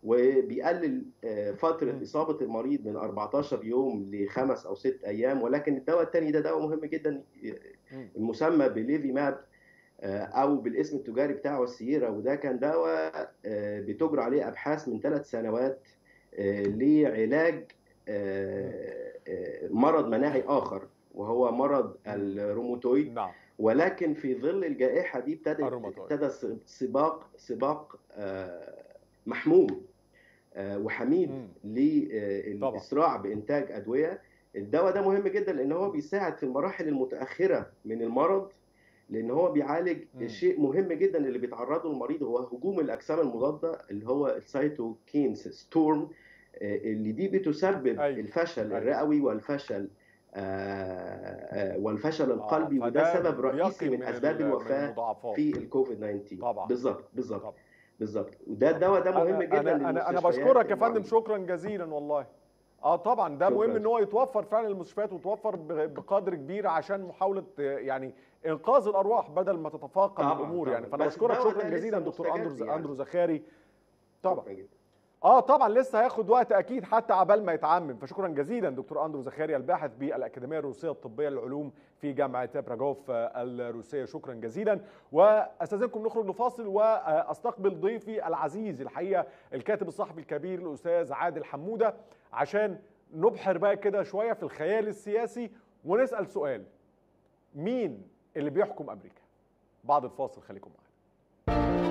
وبيقلل آه، فتره اصابه المريض من 14 يوم لخمس او ست ايام ولكن الدواء الثاني ده دواء مهم جدا مم. المسمى بليفي ماب آه، او بالاسم التجاري بتاعه السييرا وده كان دواء آه، بتجرى عليه ابحاث من ثلاث سنوات آه، لعلاج آه، آه، مرض مناعي اخر وهو مرض الروماتويد نعم ولكن في ظل الجائحه دي ابتدى الروماتويد. ابتدى سباق سباق آه، محموم آه، وحميد مم. للاسراع بانتاج ادويه الدواء ده مهم جدا لان هو بيساعد في المراحل المتاخره من المرض لان هو بيعالج مم. شيء مهم جدا اللي بيتعرض له المريض هو هجوم الاجسام المضاده اللي هو السيتوكينز ستورم آه، اللي دي بتسبب أيوة. الفشل أيوة. الرئوي والفشل آه، آه، والفشل القلبي آه، وده فده سبب رئيسي بيقي من من اسباب ال- من الوفاه المضاعفات. في الكوفيد 19 طبعا. بالظبط بالظبط طبعا. بالظبط وده الدواء ده مهم أنا- جدا انا انا انا للمستشفيات بشكرك يا فندم المعالجة. شكرا جزيلا والله اه طبعا ده شكراً. مهم ان هو يتوفر فعلا للمستشفيات ويتوفر ب- بقدر كبير عشان محاوله آه، يعني انقاذ الارواح بدل ما تتفاقم طبعاً، الامور طبعاً. يعني فانا بس بشكرك الدواء شكرا ده لسه جزيلا دكتور مستجد اندرو يعني. اندرو زخاري طبعا شكراً جداً. اه طبعا لسه هياخد وقت اكيد حتى عبال ما يتعمم فشكرا جزيلا دكتور اندرو زكريا الباحث بالاكاديميه الروسيه الطبيه للعلوم في جامعه براجوف آه، الروسيه شكرا جزيلا واستاذنكم نخرج لفاصل واستقبل ضيفي العزيز الحقيقه الكاتب الصحفي الكبير الاستاذ عادل حموده عشان نبحر بقى كده شويه في الخيال السياسي ونسال سؤال مين اللي بيحكم امريكا بعد الفاصل خليكم معانا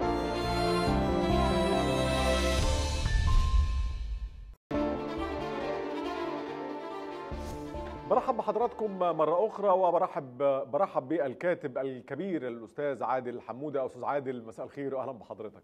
برحب بحضراتكم مرة أخرى وبرحب برحب بالكاتب الكبير الأستاذ عادل حمودة أستاذ عادل مساء الخير وأهلا بحضرتك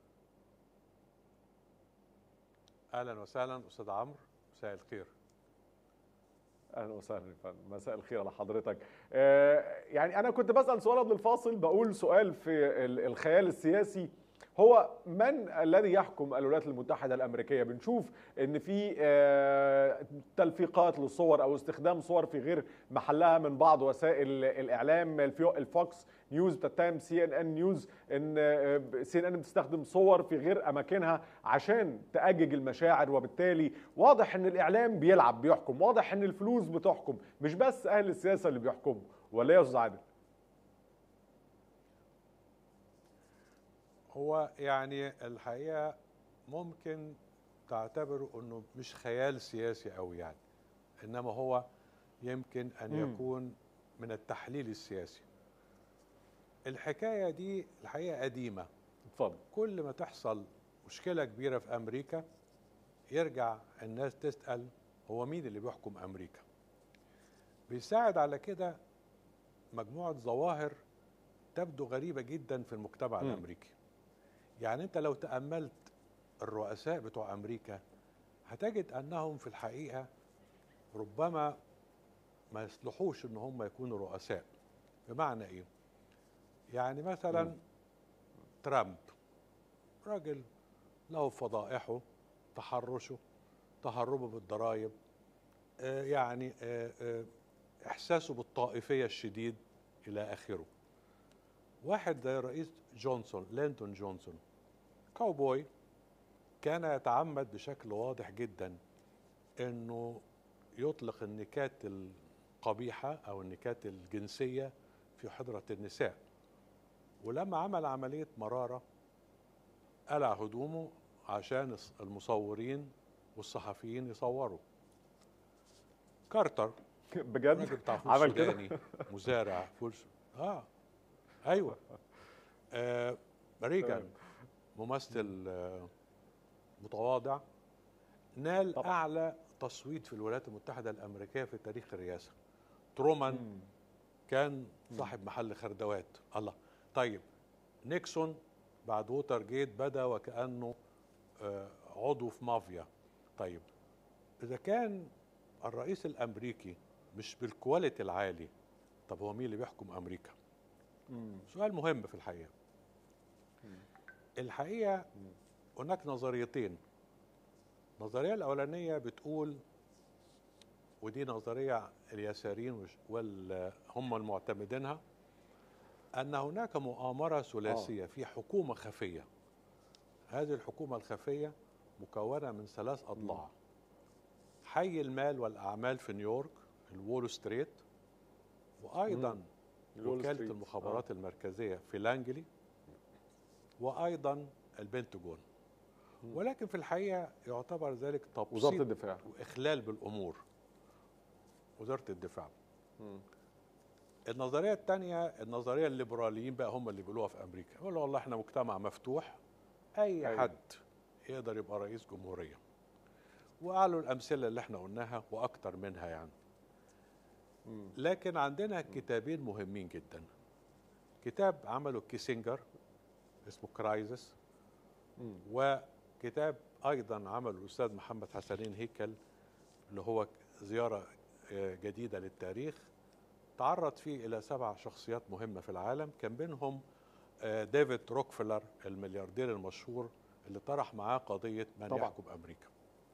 اهلا وسهلا استاذ عمرو مساء الخير اهلا وسهلا يا فندم مساء الخير على حضرتك آه، يعني انا كنت بسال سؤال قبل الفاصل بقول سؤال في ال- الخيال السياسي هو من الذي يحكم الولايات المتحده الامريكيه بنشوف ان في آه، تلفيقات للصور او استخدام صور في غير محلها من بعض وسائل الاعلام الفيو- الفوكس نيوز بتتهم سي ان ان نيوز ان سي ان ان بتستخدم صور في غير اماكنها عشان تأجج المشاعر وبالتالي واضح ان الاعلام بيلعب بيحكم واضح ان الفلوس بتحكم مش بس اهل السياسه اللي بيحكموا ولا إيه يا استاذ عادل هو يعني الحقيقه ممكن تعتبره انه مش خيال سياسي قوي يعني انما هو يمكن ان مم. يكون من التحليل السياسي الحكايه دي الحقيقه قديمه اتفضل كل ما تحصل مشكله كبيره في امريكا يرجع الناس تسال هو مين اللي بيحكم امريكا بيساعد على كده مجموعه ظواهر تبدو غريبه جدا في المجتمع مم. الامريكي يعني انت لو تاملت الرؤساء بتوع امريكا هتجد انهم في الحقيقه ربما ما يصلحوش ان هم يكونوا رؤساء بمعنى ايه يعني مثلا مم. ترامب راجل له فضائحه تحرشه تهربه بالضرائب آه، يعني آه، آه، احساسه بالطائفيه الشديد الى اخره واحد زي رئيس جونسون لينتون جونسون كاوبوي كان يتعمد بشكل واضح جدا انه يطلق النكات القبيحه او النكات الجنسيه في حضره النساء ولما عمل عمليه مراره قلع هدومه عشان الص- المصورين والصحفيين يصوروا كارتر بجد الراجل بتاع فول عمل كده؟ سوداني مزارع فول س- اه ايوه آه ريجان تمام. ممثل آه متواضع نال طبعا. اعلى تصويت في الولايات المتحده الامريكيه في تاريخ الرئاسه ترومان مم. كان صاحب محل خردوات الله طيب نيكسون بعد ووتر جيت بدا وكانه آه، عضو في مافيا طيب اذا كان الرئيس الامريكي مش بالكواليتي العالي طب هو مين اللي بيحكم امريكا مم. سؤال مهم في الحقيقه الحقيقه هناك نظريتين النظريه الاولانيه بتقول ودي نظريه اليساريين وش- وال هم المعتمدينها ان هناك مؤامره ثلاثيه في حكومه خفيه هذه الحكومة الخفية مكونة من ثلاث أضلاع حي المال والأعمال في نيويورك الوول ستريت وأيضا الوول وكالة ستريت، المخابرات المركزية في لانجلي وأيضا البنتاجون ولكن في الحقيقة يعتبر ذلك تبسيط وزارة الدفاع. وإخلال بالأمور وزارة الدفاع النظرية الثانية النظرية الليبراليين بقى هم اللي بيقولوها في أمريكا يقولوا والله احنا مجتمع مفتوح أي أيوة. حد يقدر يبقى رئيس جمهورية وقالوا الأمثلة اللي احنا قلناها وأكتر منها يعني لكن عندنا كتابين مهمين جدا كتاب عمله كيسنجر اسمه كرايزس وكتاب ايضا عمله الاستاذ محمد حسنين هيكل اللي هو زياره آه، جديده للتاريخ تعرض فيه الى سبع شخصيات مهمه في العالم كان بينهم آه، ديفيد روكفلر الملياردير المشهور اللي طرح معاه قضيه من طبعاً. يحكم امريكا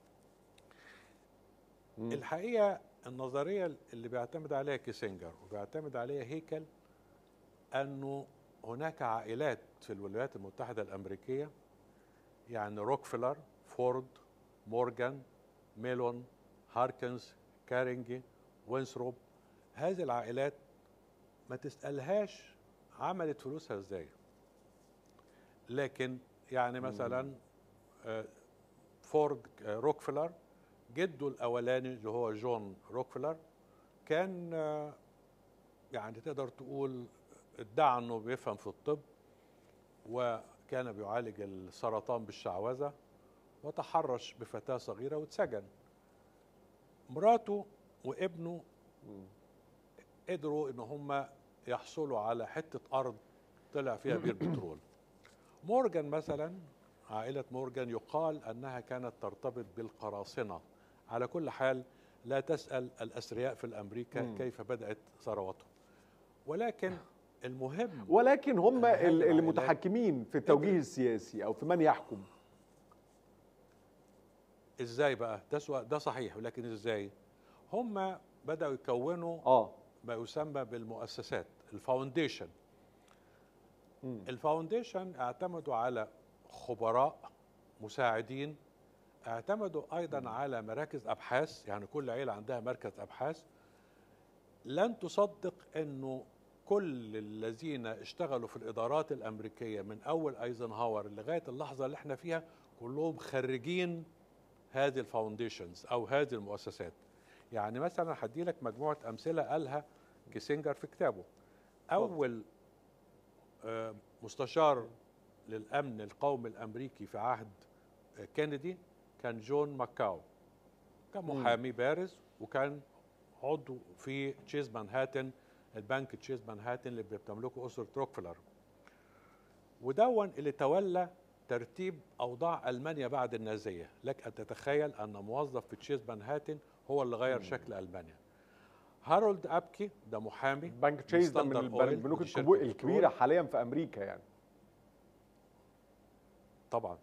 الحقيقه النظريه اللي بيعتمد عليها كيسنجر وبيعتمد عليها هيكل انه هناك عائلات في الولايات المتحده الامريكيه يعني روكفلر فورد مورجان ميلون هاركنز كارينجي وينثروب هذه العائلات ما تسالهاش عملت فلوسها ازاي لكن يعني مثلا آه، فورد آه، روكفلر جده الاولاني اللي هو جون روكفلر كان آه، يعني تقدر تقول ادعى انه بيفهم في الطب وكان بيعالج السرطان بالشعوذه وتحرش بفتاه صغيره واتسجن مراته وابنه قدروا ان هم يحصلوا على حته ارض طلع فيها بير بترول مورجان مثلا عائله مورجان يقال انها كانت ترتبط بالقراصنه على كل حال لا تسال الاثرياء في الامريكا مم. كيف بدات ثروتهم ولكن المهم ولكن هم أن هذه ال- اللي العائلات متحكمين في التوجيه السياسي او في من يحكم ازاي بقى ده سؤال ده صحيح ولكن ازاي هم بداوا يكونوا اه ما يسمى بالمؤسسات الفاونديشن الفاونديشن اعتمدوا على خبراء مساعدين اعتمدوا ايضا على مراكز ابحاث يعني كل عيله عندها مركز ابحاث لن تصدق انه كل الذين اشتغلوا في الادارات الامريكيه من اول ايزنهاور لغايه اللحظه اللي احنا فيها كلهم خريجين هذه الفاونديشنز او هذه المؤسسات يعني مثلا هدي لك مجموعه امثله قالها كيسنجر في كتابه اول آه، مستشار للامن القومي الامريكي في عهد آه، كينيدي كان جون ماكاو كان مم. محامي بارز وكان عضو في تشيز مانهاتن البنك تشيز مانهاتن اللي بتملكه اسره روكفلر ودون اللي تولى ترتيب اوضاع المانيا بعد النازيه لك ان تتخيل ان موظف في تشيز مانهاتن هو اللي غير شكل المانيا هارولد ابكي ده محامي بنك تشيز ده من ستاندرد الب- أويل، البنوك ودي شركة الكبو- بترول. الكبيره حاليا في امريكا يعني طبعا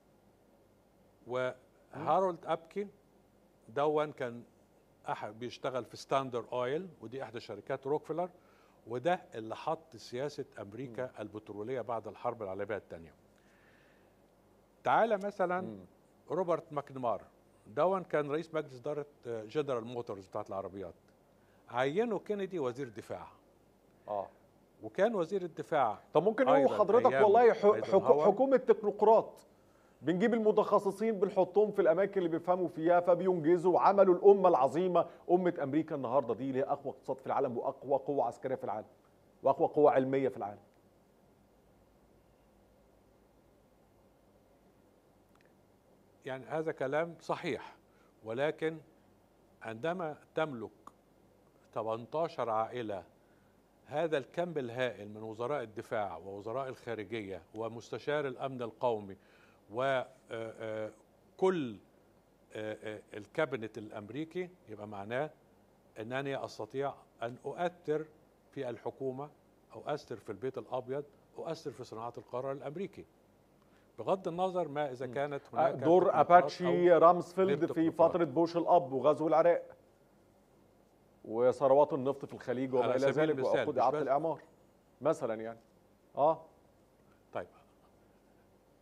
وهارولد ابكي دون كان احد بيشتغل في ستاندر اويل ودي احدى شركات روكفلر وده اللي حط سياسه امريكا البتروليه بعد الحرب العالميه الثانيه تعالى مثلا روبرت ماكنمار دون كان رئيس مجلس اداره جنرال موتورز بتاعت العربيات عينه كينيدي وزير دفاع اه وكان وزير الدفاع طب ممكن نقول أيضاً حضرتك أيام والله ح- حك- أيزنهاور. حكومه تكنوقراط بنجيب المتخصصين بنحطهم في الاماكن اللي بيفهموا فيها فبينجزوا وعملوا الامه العظيمه امه امريكا النهارده دي اللي هي اقوى اقتصاد في العالم واقوى قوه عسكريه في العالم واقوى قوه علميه في العالم يعني هذا كلام صحيح ولكن عندما تملك 18 عائلة هذا الكم الهائل من وزراء الدفاع ووزراء الخارجية ومستشار الأمن القومي وكل الكابينت الأمريكي يبقى معناه أنني أستطيع أن أؤثر في الحكومة أو أؤثر في البيت الأبيض أؤثر في صناعة القرار الأمريكي بغض النظر ما إذا كانت هناك دور تكنوقراط اباتشي أو رامسفيلد غير في تكنوقراط. فتره بوش الاب وغزو العراق وثروات النفط في الخليج وما على الى سبيل ذلك المثال، وعقود مش اعاده بس- الاعمار مثلا يعني اه طيب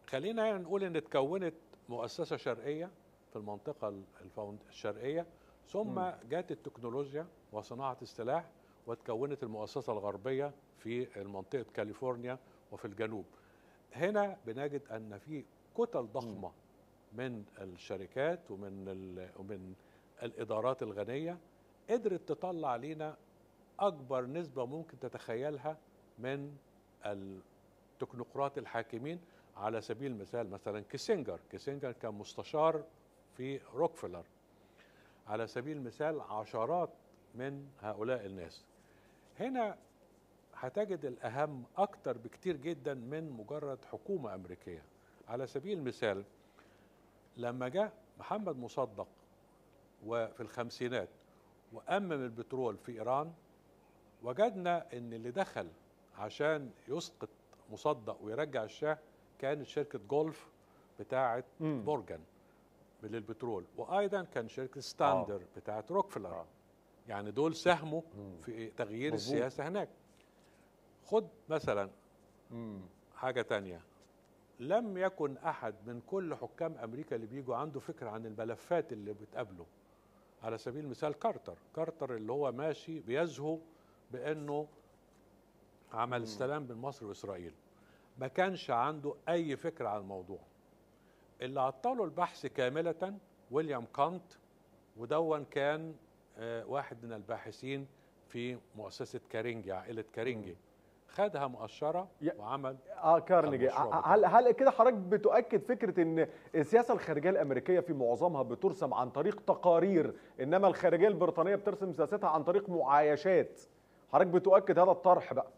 خلينا نقول ان اتكونت مؤسسه شرقيه في المنطقه الفاوند- الشرقيه ثم مم. جاءت التكنولوجيا وصناعه السلاح وتكونت المؤسسه الغربيه في منطقه كاليفورنيا وفي الجنوب هنا بنجد ان في كتل ضخمه من الشركات ومن ال- ومن الادارات الغنيه قدرت تطلع لنا اكبر نسبه ممكن تتخيلها من التكنوقراط الحاكمين على سبيل المثال مثلا كيسنجر كيسنجر كان مستشار في روكفلر على سبيل المثال عشرات من هؤلاء الناس هنا هتجد الأهم أكتر بكتير جدا من مجرد حكومة أمريكية على سبيل المثال لما جاء محمد مصدق وفي الخمسينات وأمم البترول في إيران وجدنا ان اللي دخل عشان يسقط مصدق ويرجع الشاه كانت شركه جولف بتاعه مم. مورجان للبترول وايضا كان شركه ستاندر بتاعه روكفلر يعني دول ساهموا في تغيير مظبوط. السياسه هناك خد مثلا حاجه تانية لم يكن احد من كل حكام امريكا اللي بيجوا عنده فكره عن الملفات اللي بتقابله على سبيل المثال كارتر كارتر اللي هو ماشي بيزهو بانه عمل السلام بين مصر واسرائيل ما كانش عنده اي فكره عن الموضوع اللي عطله البحث كامله ويليام كانت ودون كان آه، واحد من الباحثين في مؤسسه كارينجي عائله كارينجي خدها مؤشره وعمل اه كارنيجي المشروع بتاعه. هل هل كده حضرتك بتؤكد فكره ان السياسه الخارجيه الامريكيه في معظمها بترسم عن طريق تقارير انما الخارجيه البريطانيه بترسم سياستها عن طريق معايشات حضرتك بتؤكد هذا الطرح بقى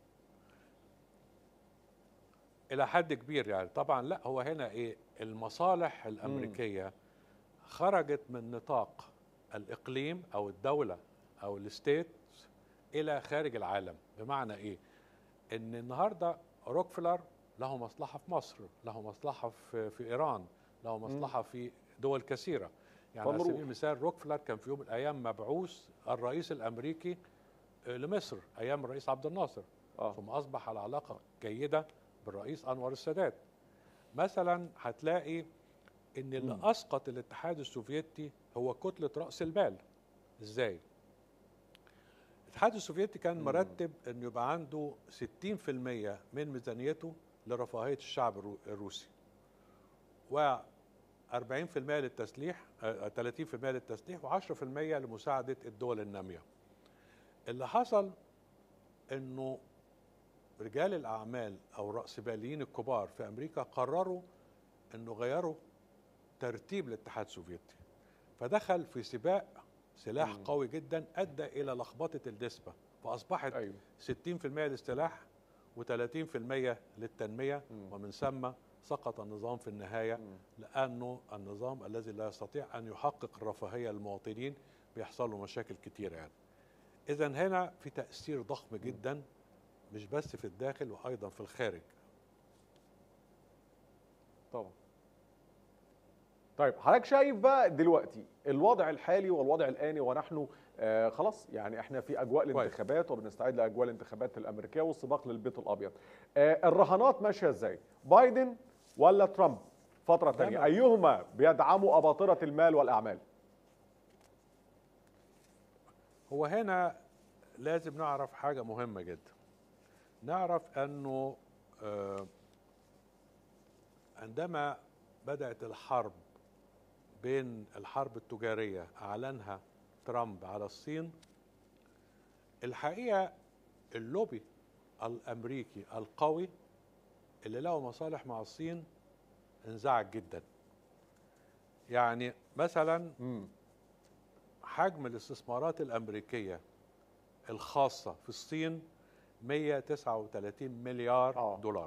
الى حد كبير يعني طبعا لا هو هنا ايه المصالح الامريكيه خرجت من نطاق الاقليم او الدوله او الستيت الى خارج العالم بمعنى ايه ان النهارده روكفلر له مصلحه في مصر له مصلحه في, في ايران له مصلحه في دول كثيره يعني على فنروح. سبيل المثال روكفلر كان في يوم من الايام مبعوث الرئيس الامريكي آه، لمصر ايام الرئيس عبد الناصر آه. ثم اصبح على علاقه جيده بالرئيس انور السادات مثلا هتلاقي ان اللي مم. اسقط الاتحاد السوفيتي هو كتله راس المال ازاي الاتحاد السوفيتي كان مرتب انه يبقى عنده 60% من ميزانيته لرفاهيه الشعب الرو- الروسي و 40% للتسليح آه، 30% للتسليح و10% لمساعده الدول الناميه اللي حصل انه رجال الاعمال او الراسماليين الكبار في امريكا قرروا انه غيروا ترتيب الاتحاد السوفيتي فدخل في سباق سلاح مم. قوي جدا ادى الى لخبطه النسبه فاصبحت أيوه. 60% للسلاح و30% للتنميه ومن ثم سقط النظام في النهايه لانه النظام الذي لا يستطيع ان يحقق الرفاهيه للمواطنين بيحصل له مشاكل كتيره يعني اذا هنا في تاثير ضخم جدا مش بس في الداخل وايضا في الخارج طبعا طيب حضرتك شايف بقى دلوقتي الوضع الحالي والوضع الآني ونحن آه خلاص يعني احنا في أجواء الانتخابات وبنستعد لأجواء الانتخابات الأمريكية والسباق للبيت الأبيض آه الرهانات ماشية ازاي بايدن ولا ترامب فترة تانية ما- أيهما بيدعموا أباطرة المال والأعمال هو هنا لازم نعرف حاجة مهمة جدا نعرف أنه آه، عندما بدأت الحرب بين الحرب التجارية أعلنها ترامب على الصين الحقيقة اللوبي الأمريكي القوي اللي له مصالح مع الصين انزعج جدا يعني مثلا حجم الاستثمارات الأمريكية الخاصة في الصين 139 مليار دولار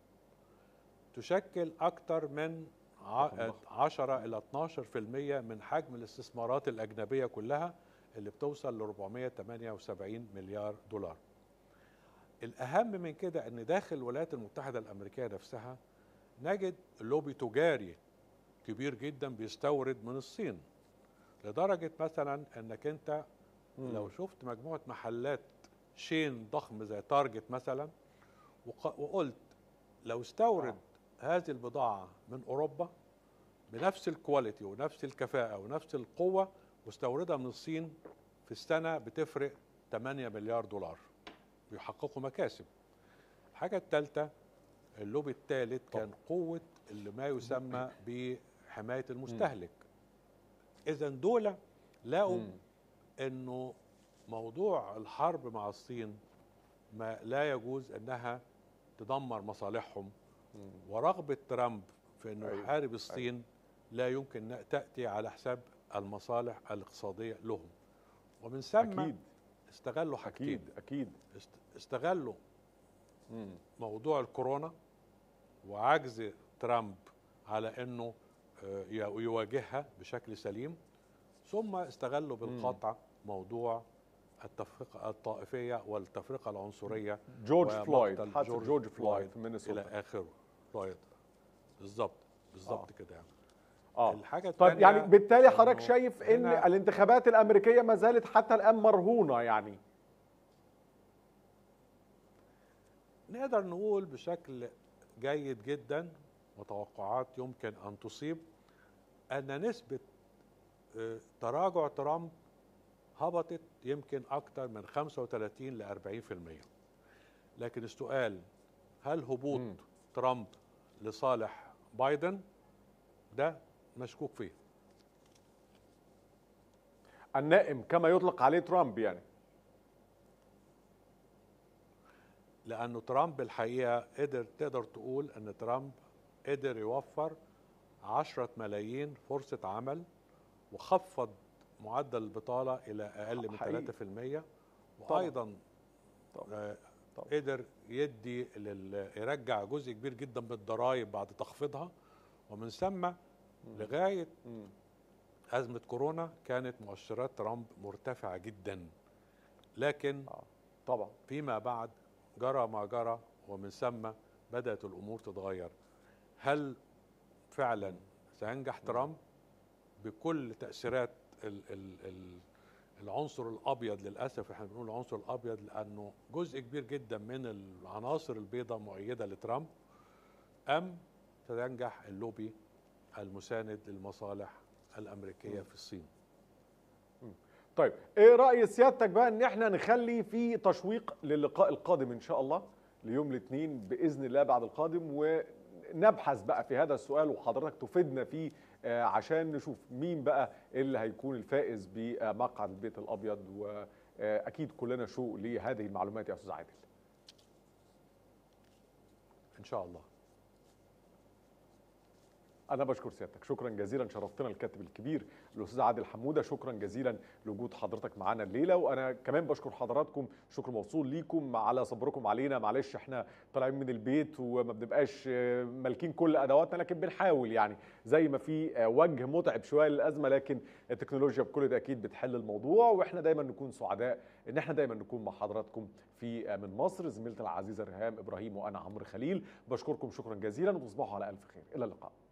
تشكل أكثر من ع- 10 إلى 12% من حجم الاستثمارات الأجنبية كلها اللي بتوصل ل 478 مليار دولار الأهم من كده أن داخل الولايات المتحدة الأمريكية نفسها نجد لوبي تجاري كبير جدا بيستورد من الصين لدرجة مثلا أنك أنت مم. لو شفت مجموعة محلات شين ضخم زي تارجت مثلا وق- وقلت لو استورد هذه البضاعه من اوروبا بنفس الكواليتي ونفس الكفاءه ونفس القوه واستوردها من الصين في السنه بتفرق 8 مليار دولار بيحققوا مكاسب الحاجه الثالثه اللوبي الثالث كان قوه اللي ما يسمى بحمايه المستهلك اذا دول لقوا انه موضوع الحرب مع الصين ما لا يجوز انها تدمر مصالحهم ورغبه ترامب في انه أيوة. يحارب الصين لا يمكن ان تاتي على حساب المصالح الاقتصاديه لهم ومن ثم أكيد. استغلوا حاجتين اكيد اكيد است- استغلوا موضوع الكورونا وعجز ترامب على انه آه، ي- يواجهها بشكل سليم ثم استغلوا بالقطع موضوع التفرقه الطائفيه والتفرقه العنصريه جورج ومقتل فلويد، حادثة جورج فلويد في مينيسوتا. الى اخره فلويد بالظبط بالظبط كده يعني اه الحاجه طيب التانية يعني بالتالي حضرتك إنه شايف ان هنا- الانتخابات الامريكيه ما زالت حتى الان مرهونه يعني نقدر نقول بشكل جيد جدا وتوقعات يمكن ان تصيب ان نسبه آه، تراجع ترامب هبطت يمكن اكثر من 35 ل 40% لكن السؤال هل هبوط ترامب لصالح بايدن ده مشكوك فيه النائم كما يطلق عليه ترامب يعني لانه ترامب الحقيقه قدر تقدر تقول ان ترامب قدر يوفر 10 ملايين فرصه عمل وخفض معدل البطاله الى اقل من حقيقي. 3% وايضا آه، قدر يدي لل- يرجع جزء كبير جدا من الضرائب بعد تخفيضها ومن ثم لغايه ازمه كورونا كانت مؤشرات ترامب مرتفعه جدا لكن طبعا فيما بعد جرى ما جرى ومن ثم بدات الامور تتغير هل فعلا سينجح ترامب بكل تاثيرات ال ال ال العنصر الابيض للاسف احنا بنقول العنصر الابيض لانه جزء كبير جدا من العناصر البيضاء مؤيده لترامب ام سينجح اللوبي المساند للمصالح الامريكيه في الصين طيب ايه راي سيادتك بقى ان احنا نخلي في تشويق للقاء القادم ان شاء الله ليوم الاثنين باذن الله بعد القادم ونبحث بقى في هذا السؤال وحضرتك تفيدنا فيه آه، عشان نشوف مين بقى اللي هيكون الفائز بمقعد البيت الابيض واكيد كلنا شوق لهذه المعلومات يا استاذ عادل ان شاء الله انا بشكر سيادتك شكرا جزيلا شرفتنا الكاتب الكبير الاستاذ عادل حموده شكرا جزيلا لوجود حضرتك معانا الليله وانا كمان بشكر حضراتكم شكر موصول ليكم على صبركم علينا معلش احنا طالعين من البيت وما بنبقاش آه، مالكين كل ادواتنا لكن بنحاول يعني زي ما في آه، وجه متعب شويه للازمه لكن التكنولوجيا بكل تاكيد بتحل الموضوع واحنا دايما نكون سعداء ان احنا دايما نكون مع حضراتكم في آه، من مصر زميلتي العزيزه ريهام ابراهيم وانا عمرو خليل بشكركم شكرا جزيلا وتصبحوا على الف خير الى اللقاء